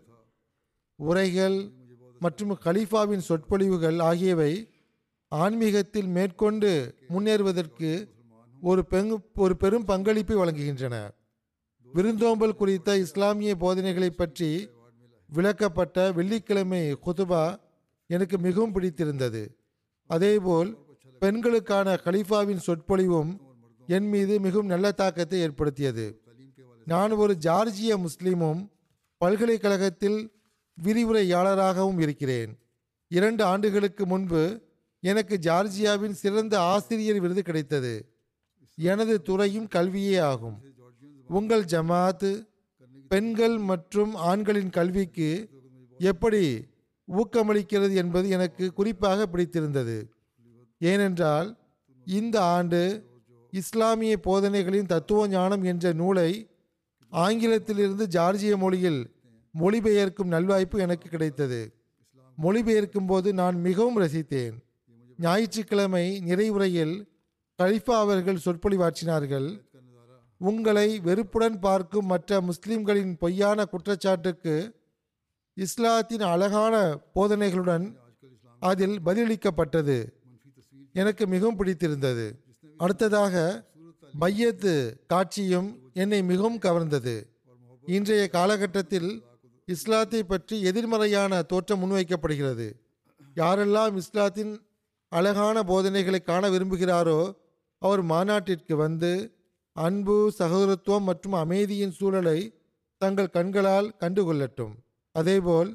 Speaker 2: உரைகள் மற்றும் கலீஃபாவின் சொற்பொழிவுகள் ஆகியவை ஆன்மீகத்தில் மேற்கொண்டு முன்னேறுவதற்கு ஒரு பெங் ஒரு பெரும் பங்களிப்பை வழங்குகின்றன விருந்தோம்பல் குறித்த இஸ்லாமிய போதனைகளை பற்றி விளக்கப்பட்ட வெள்ளிக்கிழமை குதுபா எனக்கு மிகவும் பிடித்திருந்தது அதேபோல் பெண்களுக்கான கலீஃபாவின் சொற்பொழிவும் என் மீது மிகவும் நல்ல தாக்கத்தை ஏற்படுத்தியது நான் ஒரு ஜார்ஜிய முஸ்லீமும் பல்கலைக்கழகத்தில் விரிவுரையாளராகவும் இருக்கிறேன் இரண்டு ஆண்டுகளுக்கு முன்பு எனக்கு ஜார்ஜியாவின் சிறந்த ஆசிரியர் விருது கிடைத்தது எனது துறையும் கல்வியே ஆகும் உங்கள் ஜமாத் பெண்கள் மற்றும் ஆண்களின் கல்விக்கு எப்படி ஊக்கமளிக்கிறது என்பது எனக்கு குறிப்பாக பிடித்திருந்தது ஏனென்றால் இந்த ஆண்டு இஸ்லாமிய போதனைகளின் தத்துவ ஞானம் என்ற நூலை ஆங்கிலத்திலிருந்து ஜார்ஜிய மொழியில் மொழிபெயர்க்கும் நல்வாய்ப்பு எனக்கு கிடைத்தது மொழிபெயர்க்கும் போது நான் மிகவும் ரசித்தேன் ஞாயிற்றுக்கிழமை நிறைவுரையில் கலிஃபா அவர்கள் சொற்பொழிவாற்றினார்கள் உங்களை வெறுப்புடன் பார்க்கும் மற்ற முஸ்லிம்களின் பொய்யான குற்றச்சாட்டுக்கு இஸ்லாத்தின் அழகான போதனைகளுடன் அதில் பதிலளிக்கப்பட்டது எனக்கு மிகவும் பிடித்திருந்தது அடுத்ததாக பையத்து காட்சியும் என்னை மிகவும் கவர்ந்தது இன்றைய காலகட்டத்தில் இஸ்லாத்தை பற்றி எதிர்மறையான தோற்றம் முன்வைக்கப்படுகிறது யாரெல்லாம் இஸ்லாத்தின் அழகான போதனைகளை காண விரும்புகிறாரோ அவர் மாநாட்டிற்கு வந்து அன்பு சகோதரத்துவம் மற்றும் அமைதியின் சூழலை தங்கள் கண்களால் கண்டுகொள்ளட்டும் அதேபோல்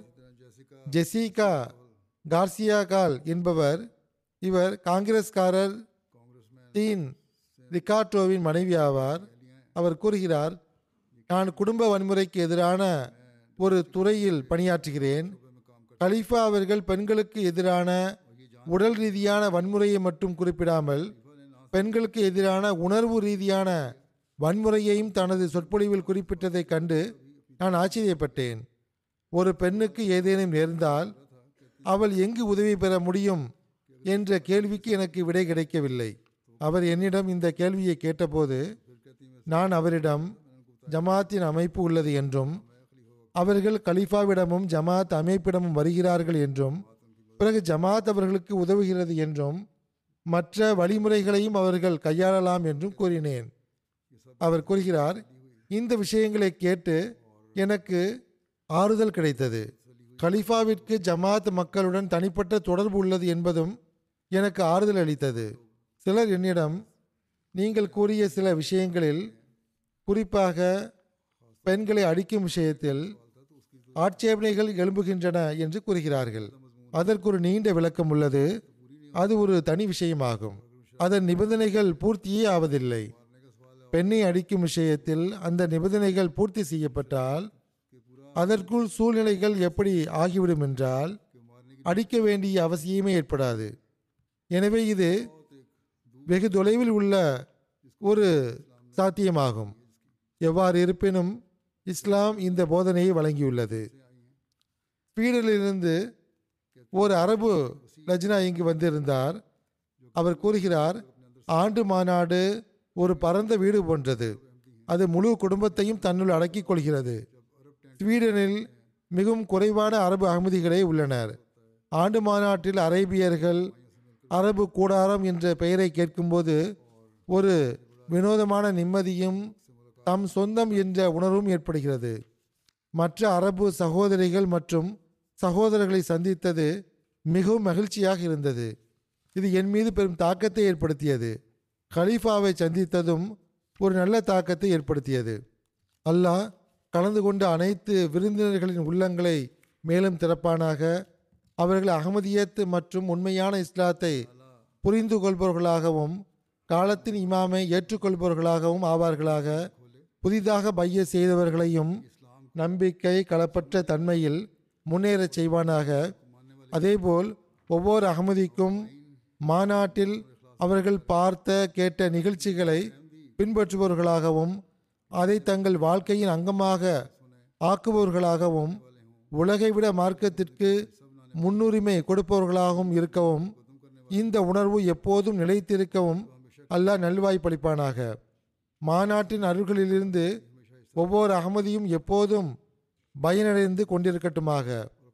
Speaker 2: ஜெசிகா கார்சியா கால் என்பவர் இவர் காங்கிரஸ்காரர் டீன் ரிகார்டோவின் மனைவி ஆவார் அவர் கூறுகிறார் நான் குடும்ப வன்முறைக்கு எதிரான ஒரு துறையில் பணியாற்றுகிறேன் கலீஃபா அவர்கள் பெண்களுக்கு எதிரான உடல் ரீதியான வன்முறையை மட்டும் குறிப்பிடாமல் பெண்களுக்கு எதிரான உணர்வு ரீதியான வன்முறையையும் தனது சொற்பொழிவில் குறிப்பிட்டதைக் கண்டு நான் ஆச்சரியப்பட்டேன் ஒரு பெண்ணுக்கு ஏதேனும் நேர்ந்தால் அவள் எங்கு உதவி பெற முடியும் என்ற கேள்விக்கு எனக்கு விடை கிடைக்கவில்லை அவர் என்னிடம் இந்த கேள்வியை கேட்டபோது நான் அவரிடம் ஜமாத்தின் அமைப்பு உள்ளது என்றும் அவர்கள் கலீஃபாவிடமும் ஜமாத் அமைப்பிடமும் வருகிறார்கள் என்றும் பிறகு ஜமாத் அவர்களுக்கு உதவுகிறது என்றும் மற்ற வழிமுறைகளையும் அவர்கள் கையாளலாம் என்றும் கூறினேன் அவர் கூறுகிறார் இந்த விஷயங்களை கேட்டு எனக்கு ஆறுதல் கிடைத்தது கலிஃபாவிற்கு ஜமாத் மக்களுடன் தனிப்பட்ட தொடர்பு உள்ளது என்பதும் எனக்கு ஆறுதல் அளித்தது சிலர் என்னிடம் நீங்கள் கூறிய சில விஷயங்களில் குறிப்பாக பெண்களை அடிக்கும் விஷயத்தில் ஆட்சேபனைகள் எழும்புகின்றன என்று கூறுகிறார்கள் அதற்கு ஒரு நீண்ட விளக்கம் உள்ளது அது ஒரு தனி விஷயமாகும் அதன் நிபந்தனைகள் பூர்த்தியே ஆவதில்லை பெண்ணை அடிக்கும் விஷயத்தில் அந்த நிபந்தனைகள் பூர்த்தி செய்யப்பட்டால் அதற்குள் சூழ்நிலைகள் எப்படி ஆகிவிடும் என்றால் அடிக்க வேண்டிய அவசியமே ஏற்படாது எனவே இது வெகு தொலைவில் உள்ள ஒரு சாத்தியமாகும் எவ்வாறு இருப்பினும் இஸ்லாம் இந்த போதனையை வழங்கியுள்ளது ஸ்வீடனிலிருந்து ஒரு அரபு லஜ்னா இங்கு வந்திருந்தார் அவர் கூறுகிறார் ஆண்டு மாநாடு ஒரு பரந்த வீடு போன்றது அது முழு குடும்பத்தையும் தன்னுள் அடக்கிக் கொள்கிறது ஸ்வீடனில் மிகவும் குறைவான அரபு அகமதிகளே உள்ளனர் ஆண்டு மாநாட்டில் அரேபியர்கள் அரபு கூடாரம் என்ற பெயரை கேட்கும்போது ஒரு வினோதமான நிம்மதியும் தம் சொந்தம் என்ற உணர்வும் ஏற்படுகிறது மற்ற அரபு சகோதரிகள் மற்றும் சகோதரர்களை சந்தித்தது மிகவும் மகிழ்ச்சியாக இருந்தது இது என் மீது பெரும் தாக்கத்தை ஏற்படுத்தியது கலீஃபாவை சந்தித்ததும் ஒரு நல்ல தாக்கத்தை ஏற்படுத்தியது அல்லாஹ் கலந்து கொண்ட அனைத்து விருந்தினர்களின் உள்ளங்களை மேலும் திறப்பானாக அவர்கள் அகமதியத் மற்றும் உண்மையான இஸ்லாத்தை புரிந்து கொள்பவர்களாகவும் காலத்தின் இமாமை ஏற்றுக்கொள்பவர்களாகவும் ஆவார்களாக புதிதாக பைய செய்தவர்களையும் நம்பிக்கை களப்பற்ற தன்மையில் முன்னேறச் செய்வானாக அதேபோல் ஒவ்வொரு அகமதிக்கும் மாநாட்டில் அவர்கள் பார்த்த கேட்ட நிகழ்ச்சிகளை பின்பற்றுபவர்களாகவும் அதை தங்கள் வாழ்க்கையின் அங்கமாக ஆக்குபவர்களாகவும் உலகை விட மார்க்கத்திற்கு முன்னுரிமை கொடுப்பவர்களாகவும் இருக்கவும் இந்த உணர்வு எப்போதும் நிலைத்திருக்கவும் அல்லாஹ் நல்வாய்ப்பளிப்பானாக மாநாட்டின் அருள்களிலிருந்து ஒவ்வொரு அகமதியும் எப்போதும் பயனடைந்து கொண்டிருக்கட்டுமாக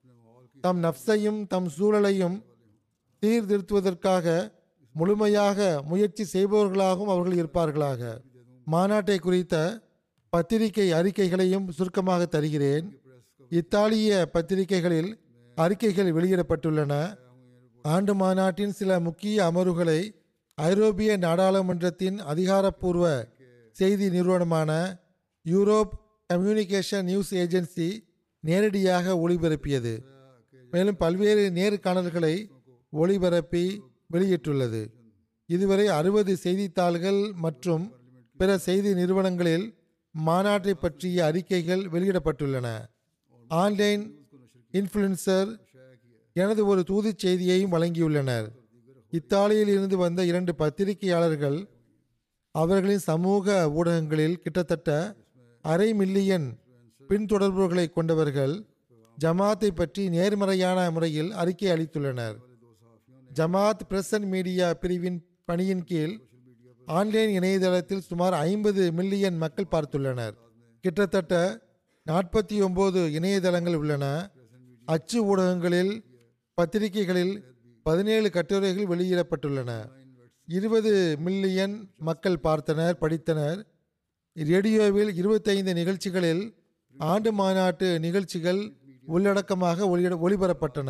Speaker 2: தம் நப்சையும் தம் சூழலையும் சீர்திருத்துவதற்காக முழுமையாக முயற்சி செய்பவர்களாகவும் அவர்கள் இருப்பார்களாக மாநாட்டை குறித்த பத்திரிகை அறிக்கைகளையும் சுருக்கமாக தருகிறேன் இத்தாலிய பத்திரிகைகளில் அறிக்கைகள் வெளியிடப்பட்டுள்ளன ஆண்டு மாநாட்டின் சில முக்கிய அமர்வுகளை ஐரோப்பிய நாடாளுமன்றத்தின் அதிகாரப்பூர்வ செய்தி நிறுவனமான யூரோப் கம்யூனிகேஷன் நியூஸ் ஏஜென்சி நேரடியாக ஒளிபரப்பியது மேலும் பல்வேறு நேர்காணல்களை ஒளிபரப்பி வெளியிட்டுள்ளது இதுவரை அறுபது செய்தித்தாள்கள் மற்றும் பிற செய்தி நிறுவனங்களில் மாநாட்டை பற்றிய அறிக்கைகள் வெளியிடப்பட்டுள்ளன ஆன்லைன் இன்ஃப்ளூயன்சர் எனது ஒரு தூதுச் செய்தியையும் வழங்கியுள்ளனர் இத்தாலியில் இருந்து வந்த இரண்டு பத்திரிகையாளர்கள் அவர்களின் சமூக ஊடகங்களில் கிட்டத்தட்ட அரை மில்லியன் பின்தொடர்பவர்களை கொண்டவர்கள் ஜமாத்தை பற்றி நேர்மறையான முறையில் அறிக்கை அளித்துள்ளனர் ஜமாத் பிரஸ் அண்ட் மீடியா பிரிவின் பணியின் கீழ் ஆன்லைன் இணையதளத்தில் சுமார் ஐம்பது மில்லியன் மக்கள் பார்த்துள்ளனர் கிட்டத்தட்ட நாற்பத்தி ஒன்பது இணையதளங்கள் உள்ளன அச்சு ஊடகங்களில் பத்திரிகைகளில் பதினேழு கட்டுரைகள் வெளியிடப்பட்டுள்ளன இருபது மில்லியன் மக்கள் பார்த்தனர் படித்தனர் ரேடியோவில் இருபத்தைந்து நிகழ்ச்சிகளில் ஆண்டு மாநாட்டு நிகழ்ச்சிகள் உள்ளடக்கமாக ஒளியிட ஒளிபரப்பட்டன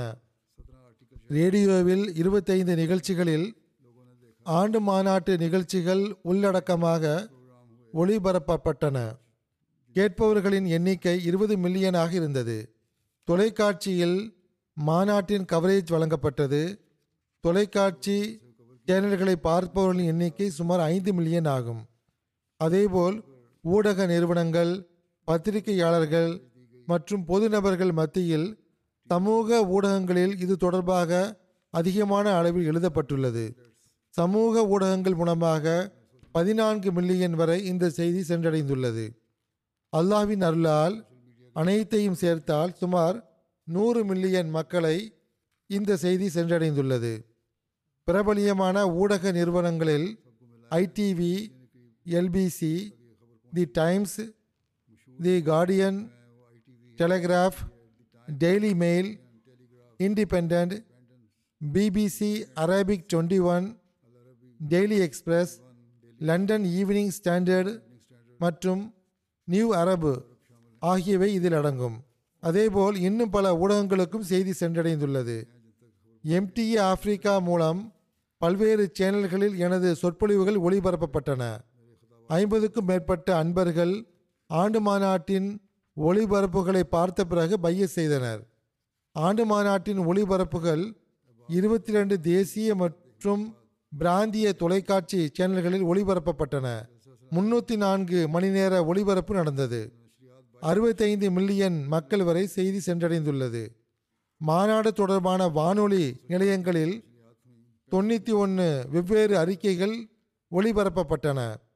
Speaker 2: ரேடியோவில் இருபத்தைந்து நிகழ்ச்சிகளில் ஆண்டு மாநாட்டு நிகழ்ச்சிகள் உள்ளடக்கமாக ஒளிபரப்பப்பட்டன கேட்பவர்களின் எண்ணிக்கை இருபது மில்லியனாக இருந்தது தொலைக்காட்சியில் மாநாட்டின் கவரேஜ் வழங்கப்பட்டது தொலைக்காட்சி சேனல்களை பார்ப்பவர்களின் எண்ணிக்கை சுமார் ஐந்து மில்லியன் ஆகும் அதேபோல் ஊடக நிறுவனங்கள் பத்திரிகையாளர்கள் மற்றும் பொது நபர்கள் மத்தியில் சமூக ஊடகங்களில் இது தொடர்பாக அதிகமான அளவில் எழுதப்பட்டுள்ளது சமூக ஊடகங்கள் மூலமாக பதினான்கு மில்லியன் வரை இந்த செய்தி சென்றடைந்துள்ளது அல்லாஹ்வின் அருளால் அனைத்தையும் சேர்த்தால் சுமார் நூறு மில்லியன் மக்களை இந்த செய்தி சென்றடைந்துள்ளது பிரபலியமான ஊடக நிறுவனங்களில் ITV LBC the Times the Guardian Telegraph Daily Mail Independent BBC Arabic twenty one Daily Express London Evening Standard மற்றும் நியூ அரபு ஆகியவை இதில் அடங்கும் அதேபோல் இன்னும் பல ஊடகங்களுக்கும் செய்தி சென்றடைந்துள்ளது எம்டிஏ ஆப்பிரிக்கா மூலம் பல்வேறு சேனல்களில் எனது சொற்பொழிவுகள் ஒளிபரப்பப்பட்டன ஐம்பதுக்கும் மேற்பட்ட அன்பர்கள் ஆண்டு மாநாட்டின் ஒளிபரப்புகளை பார்த்த பிறகு பைய செய்தனர் ஆண்டு மாநாட்டின் ஒளிபரப்புகள் இருபத்தி ரெண்டு தேசிய மற்றும் பிராந்திய தொலைக்காட்சி சேனல்களில் ஒளிபரப்பப்பட்டன முன்னூற்றி நான்கு மணி நேர ஒளிபரப்பு நடந்தது அறுபத்தைந்து மில்லியன் மக்கள் வரை செய்தி சென்றடைந்துள்ளது மாநாடு தொடர்பான வானொலி நிலையங்களில் தொண்ணூற்றி ஒன்று வெவ்வேறு அறிக்கைகள் ஒளிபரப்பப்பட்டன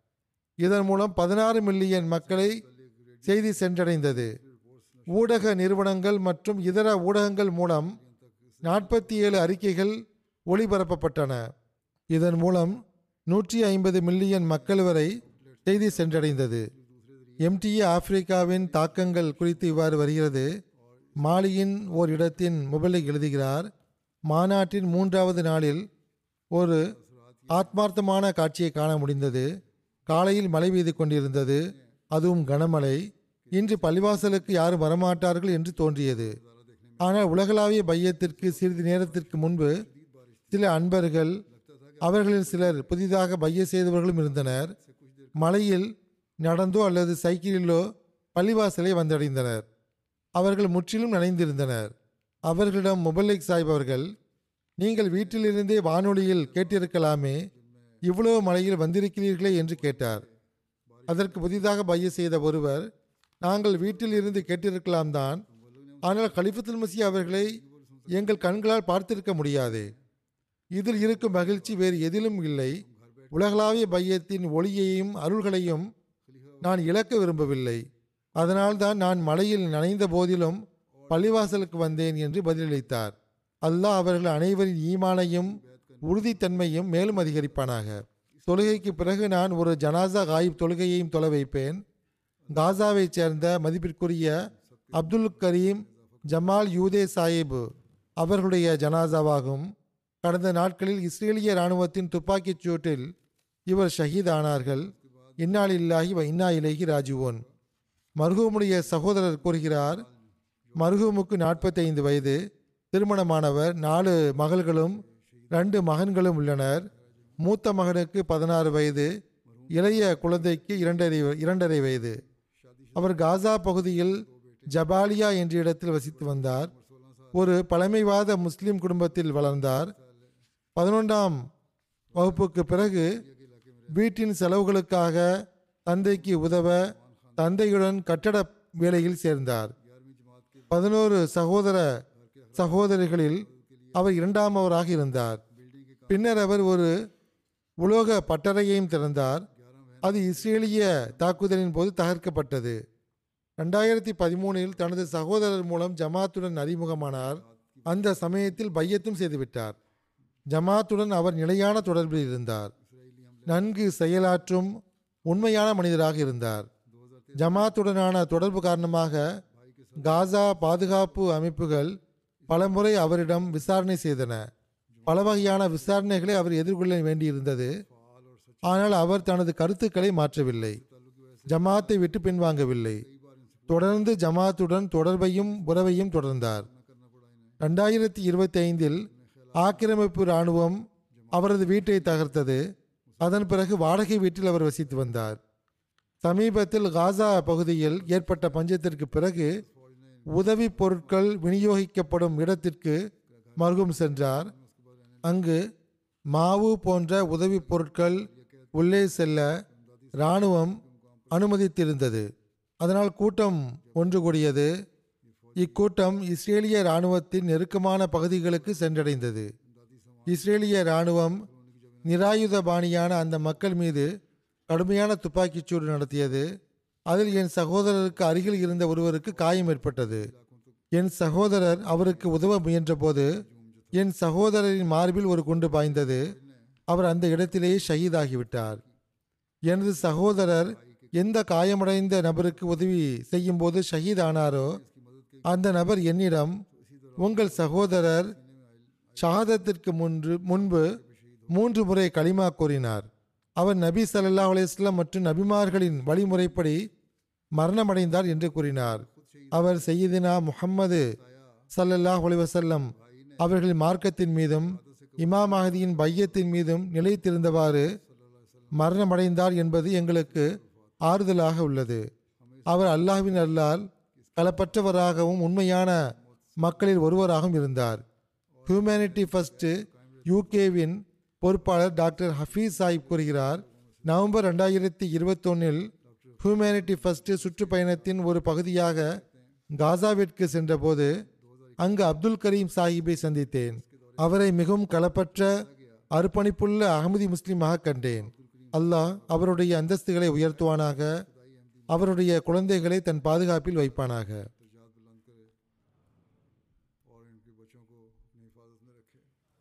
Speaker 2: இதன் மூலம் பதினாறு மில்லியன் மக்களை செய்தி சென்றடைந்தது ஊடக நிறுவனங்கள் மற்றும் இதர ஊடகங்கள் மூலம் நாற்பத்தி ஏழு அறிக்கைகள் ஒளிபரப்பப்பட்டன இதன் மூலம் நூற்றி ஐம்பது மில்லியன் மக்கள் வரை செய்தி சென்றடைந்தது எம்டிஏ ஆப்பிரிக்காவின் தாக்கங்கள் குறித்து இவ்வாறு வருகிறது மாலியின் ஓர் இடத்தின் முபலிக் எழுதுகிறார் மாநாட்டின் மூன்றாவது நாளில் ஒரு ஆத்மார்த்தமான காட்சியை காண முடிந்தது காலையில் மழை பெய்து கொண்டிருந்தது அதுவும் கனமழை இன்று பள்ளிவாசலுக்கு யாரும் வரமாட்டார்கள் என்று தோன்றியது ஆனால் உலகளாவிய பையத்திற்கு சிறிது நேரத்திற்கு முன்பு சில அன்பர்கள் அவர்களில் சிலர் புதிதாக பைய செய்தவர்களும் இருந்தனர் மலையில் நடந்தோ அல்லது சைக்கிளிலோ பள்ளிவாசலை வந்தடைந்தனர் அவர்கள் முற்றிலும் நனைந்திருந்தனர் அவர்களிடம் முபல்லிக் சாஹிப் அவர்கள் நீங்கள் வீட்டிலிருந்தே வானொலியில் கேட்டிருக்கலாமே இவ்வளவு மழையில் வந்திருக்கிறீர்களே என்று கேட்டார் அதற்கு புதிதாக பைய செய்த ஒருவர் நாங்கள் வீட்டில் இருந்து கேட்டிருக்கலாம் தான் ஆனால் கலிஃபத்துல் மசி அவர்களை எங்கள் கண்களால் பார்த்திருக்க முடியாது இதில் இருக்கும் மகிழ்ச்சி வேறு எதிலும் இல்லை உலகளாவிய பையத்தின் ஒளியையும் அருள்களையும் நான் இழக்க விரும்பவில்லை அதனால்தான் நான் மழையில் நனைந்த போதிலும் பள்ளிவாசலுக்கு வந்தேன் என்று பதிலளித்தார் அல்லாஹ் அவர்கள் அனைவரின் ஈமானையும் உறுதித்தன்மையும் மேலும் அதிகரிப்பானாக தொழுகைக்கு பிறகு நான் ஒரு ஜனாசா காயிப் தொழுகையையும் தொலை வைப்பேன் காசாவைச் சேர்ந்த மதிப்பிற்குரிய அப்துல் கரீம் ஜமால் யூதே சாஹிப் அவர்களுடைய ஜனாசாவாகும் கடந்த நாட்களில் இஸ்ரேலிய இராணுவத்தின் துப்பாக்கிச் சூட்டில் இவர் ஷஹீத் ஆனார்கள் இன்னால் இல்லாஹி வ இன்னா இலேஹி ராஜுவோன் மர்ஹூமுடைய சகோதரர் கூறுகிறார் மர்ஹூமுக்கு நாற்பத்தைந்து வயது திருமணமானவர் நாலு மகள்களும் ரெண்டு மகன்களும் உள்ளனர் மூத்த மகனுக்கு பதினாறு வயது இளைய குழந்தைக்கு இரண்டரை இரண்டரை வயது அவர் காசா பகுதியில் ஜபாலியா என்ற இடத்தில் வசித்து வந்தார் ஒரு பழமைவாத முஸ்லிம் குடும்பத்தில் வளர்ந்தார் பதினொன்றாம் வகுப்புக்கு பிறகு வீட்டின் செலவுகளுக்காக தந்தைக்கு உதவ தந்தையுடன் கட்டட வேலையில் சேர்ந்தார் பதினோரு சகோதர சகோதரிகளில் அவர் இரண்டாமவராக இருந்தார் பின்னர் அவர் ஒரு உலோக பட்டறையையும் திறந்தார் அது இஸ்ரேலிய தாக்குதலின் போது தகர்க்கப்பட்டது ரெண்டாயிரத்தி பதிமூணில் தனது சகோதரர் மூலம் ஜமாத்துடன் அறிமுகமானார் அந்த சமயத்தில் பையத்தும் செய்துவிட்டார் ஜமாத்துடன் அவர் நிலையான தொடர்பில் இருந்தார் நன்கு செயலாற்றும் உண்மையான மனிதராக இருந்தார் ஜமாத்துடனான தொடர்பு காரணமாக காசா பாதுகாப்பு அமைப்புகள் பலமுறை அவரிடம் விசாரணை செய்தன பல வகையான விசாரணைகளை அவர் எதிர்கொள்ள வேண்டியிருந்தது ஆனால் அவர் தனது கருத்துக்களை மாற்றவில்லை ஜமாத்தை விட்டு பின்வாங்கவில்லை தொடர்ந்து ஜமாத்துடன் தொடர்பையும் உறவையும் தொடர்ந்தார் ரெண்டாயிரத்தி இருபத்தி ஐந்தில் ஆக்கிரமிப்பு இராணுவம் அவரது வீட்டை தகர்த்தது அதன் பிறகு வாடகை வீட்டில் அவர் வசித்து வந்தார் சமீபத்தில் காசா பகுதியில் ஏற்பட்ட பஞ்சத்திற்கு பிறகு உதவி பொருட்கள் விநியோகிக்கப்படும் இடத்திற்கு மர்கும் சென்றார் அங்கு மாவு போன்ற உதவி பொருட்கள் உள்ளே செல்ல இராணுவம் அனுமதித்திருந்தது அதனால் கூட்டம் ஒன்று கூடியது இக்கூட்டம் இஸ்ரேலிய இராணுவத்தின் நெருக்கமான பகுதிகளுக்கு சென்றடைந்தது இஸ்ரேலிய இராணுவம் நிராயுதபாணியான அந்த மக்கள் மீது கடுமையான துப்பாக்கிச்சூடு நடத்தியது அதில் என் சகோதரருக்கு அருகில் இருந்த ஒருவருக்கு காயம் ஏற்பட்டது என் சகோதரர் அவருக்கு உதவ முயன்றபோது என் சகோதரரின் மார்பில் ஒரு குண்டு பாய்ந்தது அவர் அந்த இடத்திலேயே ஷஹீதாகிவிட்டார் எனது சகோதரர் எந்த காயமடைந்த நபருக்கு உதவி செய்யும் போது ஷஹீத் ஆனாரோ அந்த நபர் என்னிடம் உங்கள் சகோதரர் ஷஹாதத்திற்கு முன்பு முன்பு மூன்று முறை களிமா கூறினார் அவர் நபி ஸல்லல்லாஹு அலைஹி வஸல்லம் மற்றும் நபிமார்களின் வழிமுறைப்படி மரணமடைந்தார் என்று கூறினார் அவர் செய்யதினா முஹம்மது ஸல்லல்லாஹு அலைஹி வஸல்லம் அவர்களின் மார்க்கத்தின் மீதும் இமாம் மஹதியின் பையத்தின் மீதும் நிலைத்திருந்தவாறு மரணமடைந்தார் என்பது எங்களுக்கு ஆறுதலாக உள்ளது அவர் அல்லாஹ்வின் அல்லால் களப்பற்றவராகவும் உண்மையான மக்களில் ஒருவராகவும் இருந்தார் ஹியூமனிட்டி ஃபர்ஸ்ட் யூகேவின் பொறுப்பாளர் டாக்டர் ஹஃபீஸ் சாஹிப் கூறுகிறார் நவம்பர் ரெண்டாயிரத்தி இருபத்தொன்னில் ஹியூமனிட்டி ஃபர்ஸ்ட் சுற்றுப்பயணத்தின் ஒரு பகுதியாக காசாவிற்கு சென்றபோது அங்கு அப்துல் கரீம் சாஹிப்பை சந்தித்தேன் அவரை மிகவும் களப்பற்ற அர்ப்பணிப்புள்ள அகமதி முஸ்லிமாக கண்டேன் அல்லாஹ் அவருடைய அந்தஸ்துகளை உயர்த்துவானாக அவருடைய குழந்தைகளை தன் பாதுகாப்பில் வைப்பானாக
Speaker 1: दर्जात बुलंद करे और इनके बच्चों को अपनी हिफाजत में रखे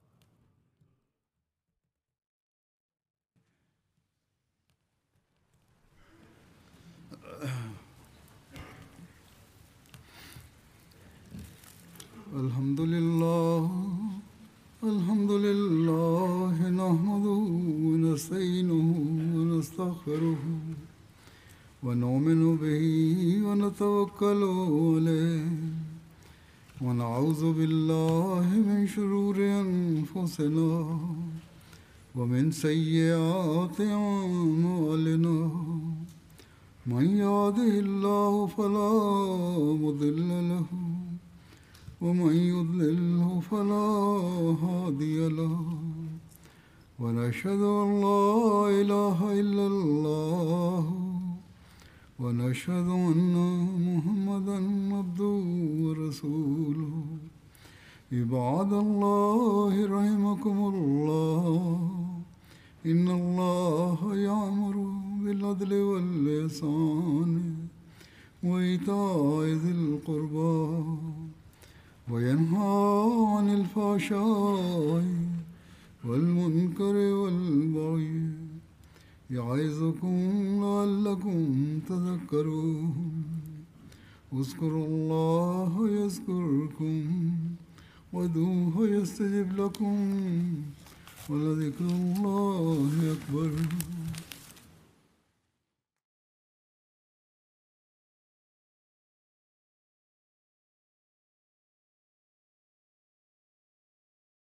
Speaker 1: الحمد لله الحمد لله نحمده ونستعينه ونستغفره ونؤمن به ونتوكل عليه ونعوذ بالله من شرور أنفسنا ومن سيئات أعمالنا من يهده الله فلا مضل له ومن يضلله فلا هادي له ونشهد أن لا إله إلا الله ونشهد أن محمدا عبده ورسوله عباد الله رحمكم الله إن الله يأمر بالعدل والإحسان وإيتاء ذي القربى وينهى عن الفحشاء والمنكر والبغي يعظكم لعلكم تذكرون اذكروا الله يذكركم ودوه يستجب لكم ولذكر الله أكبر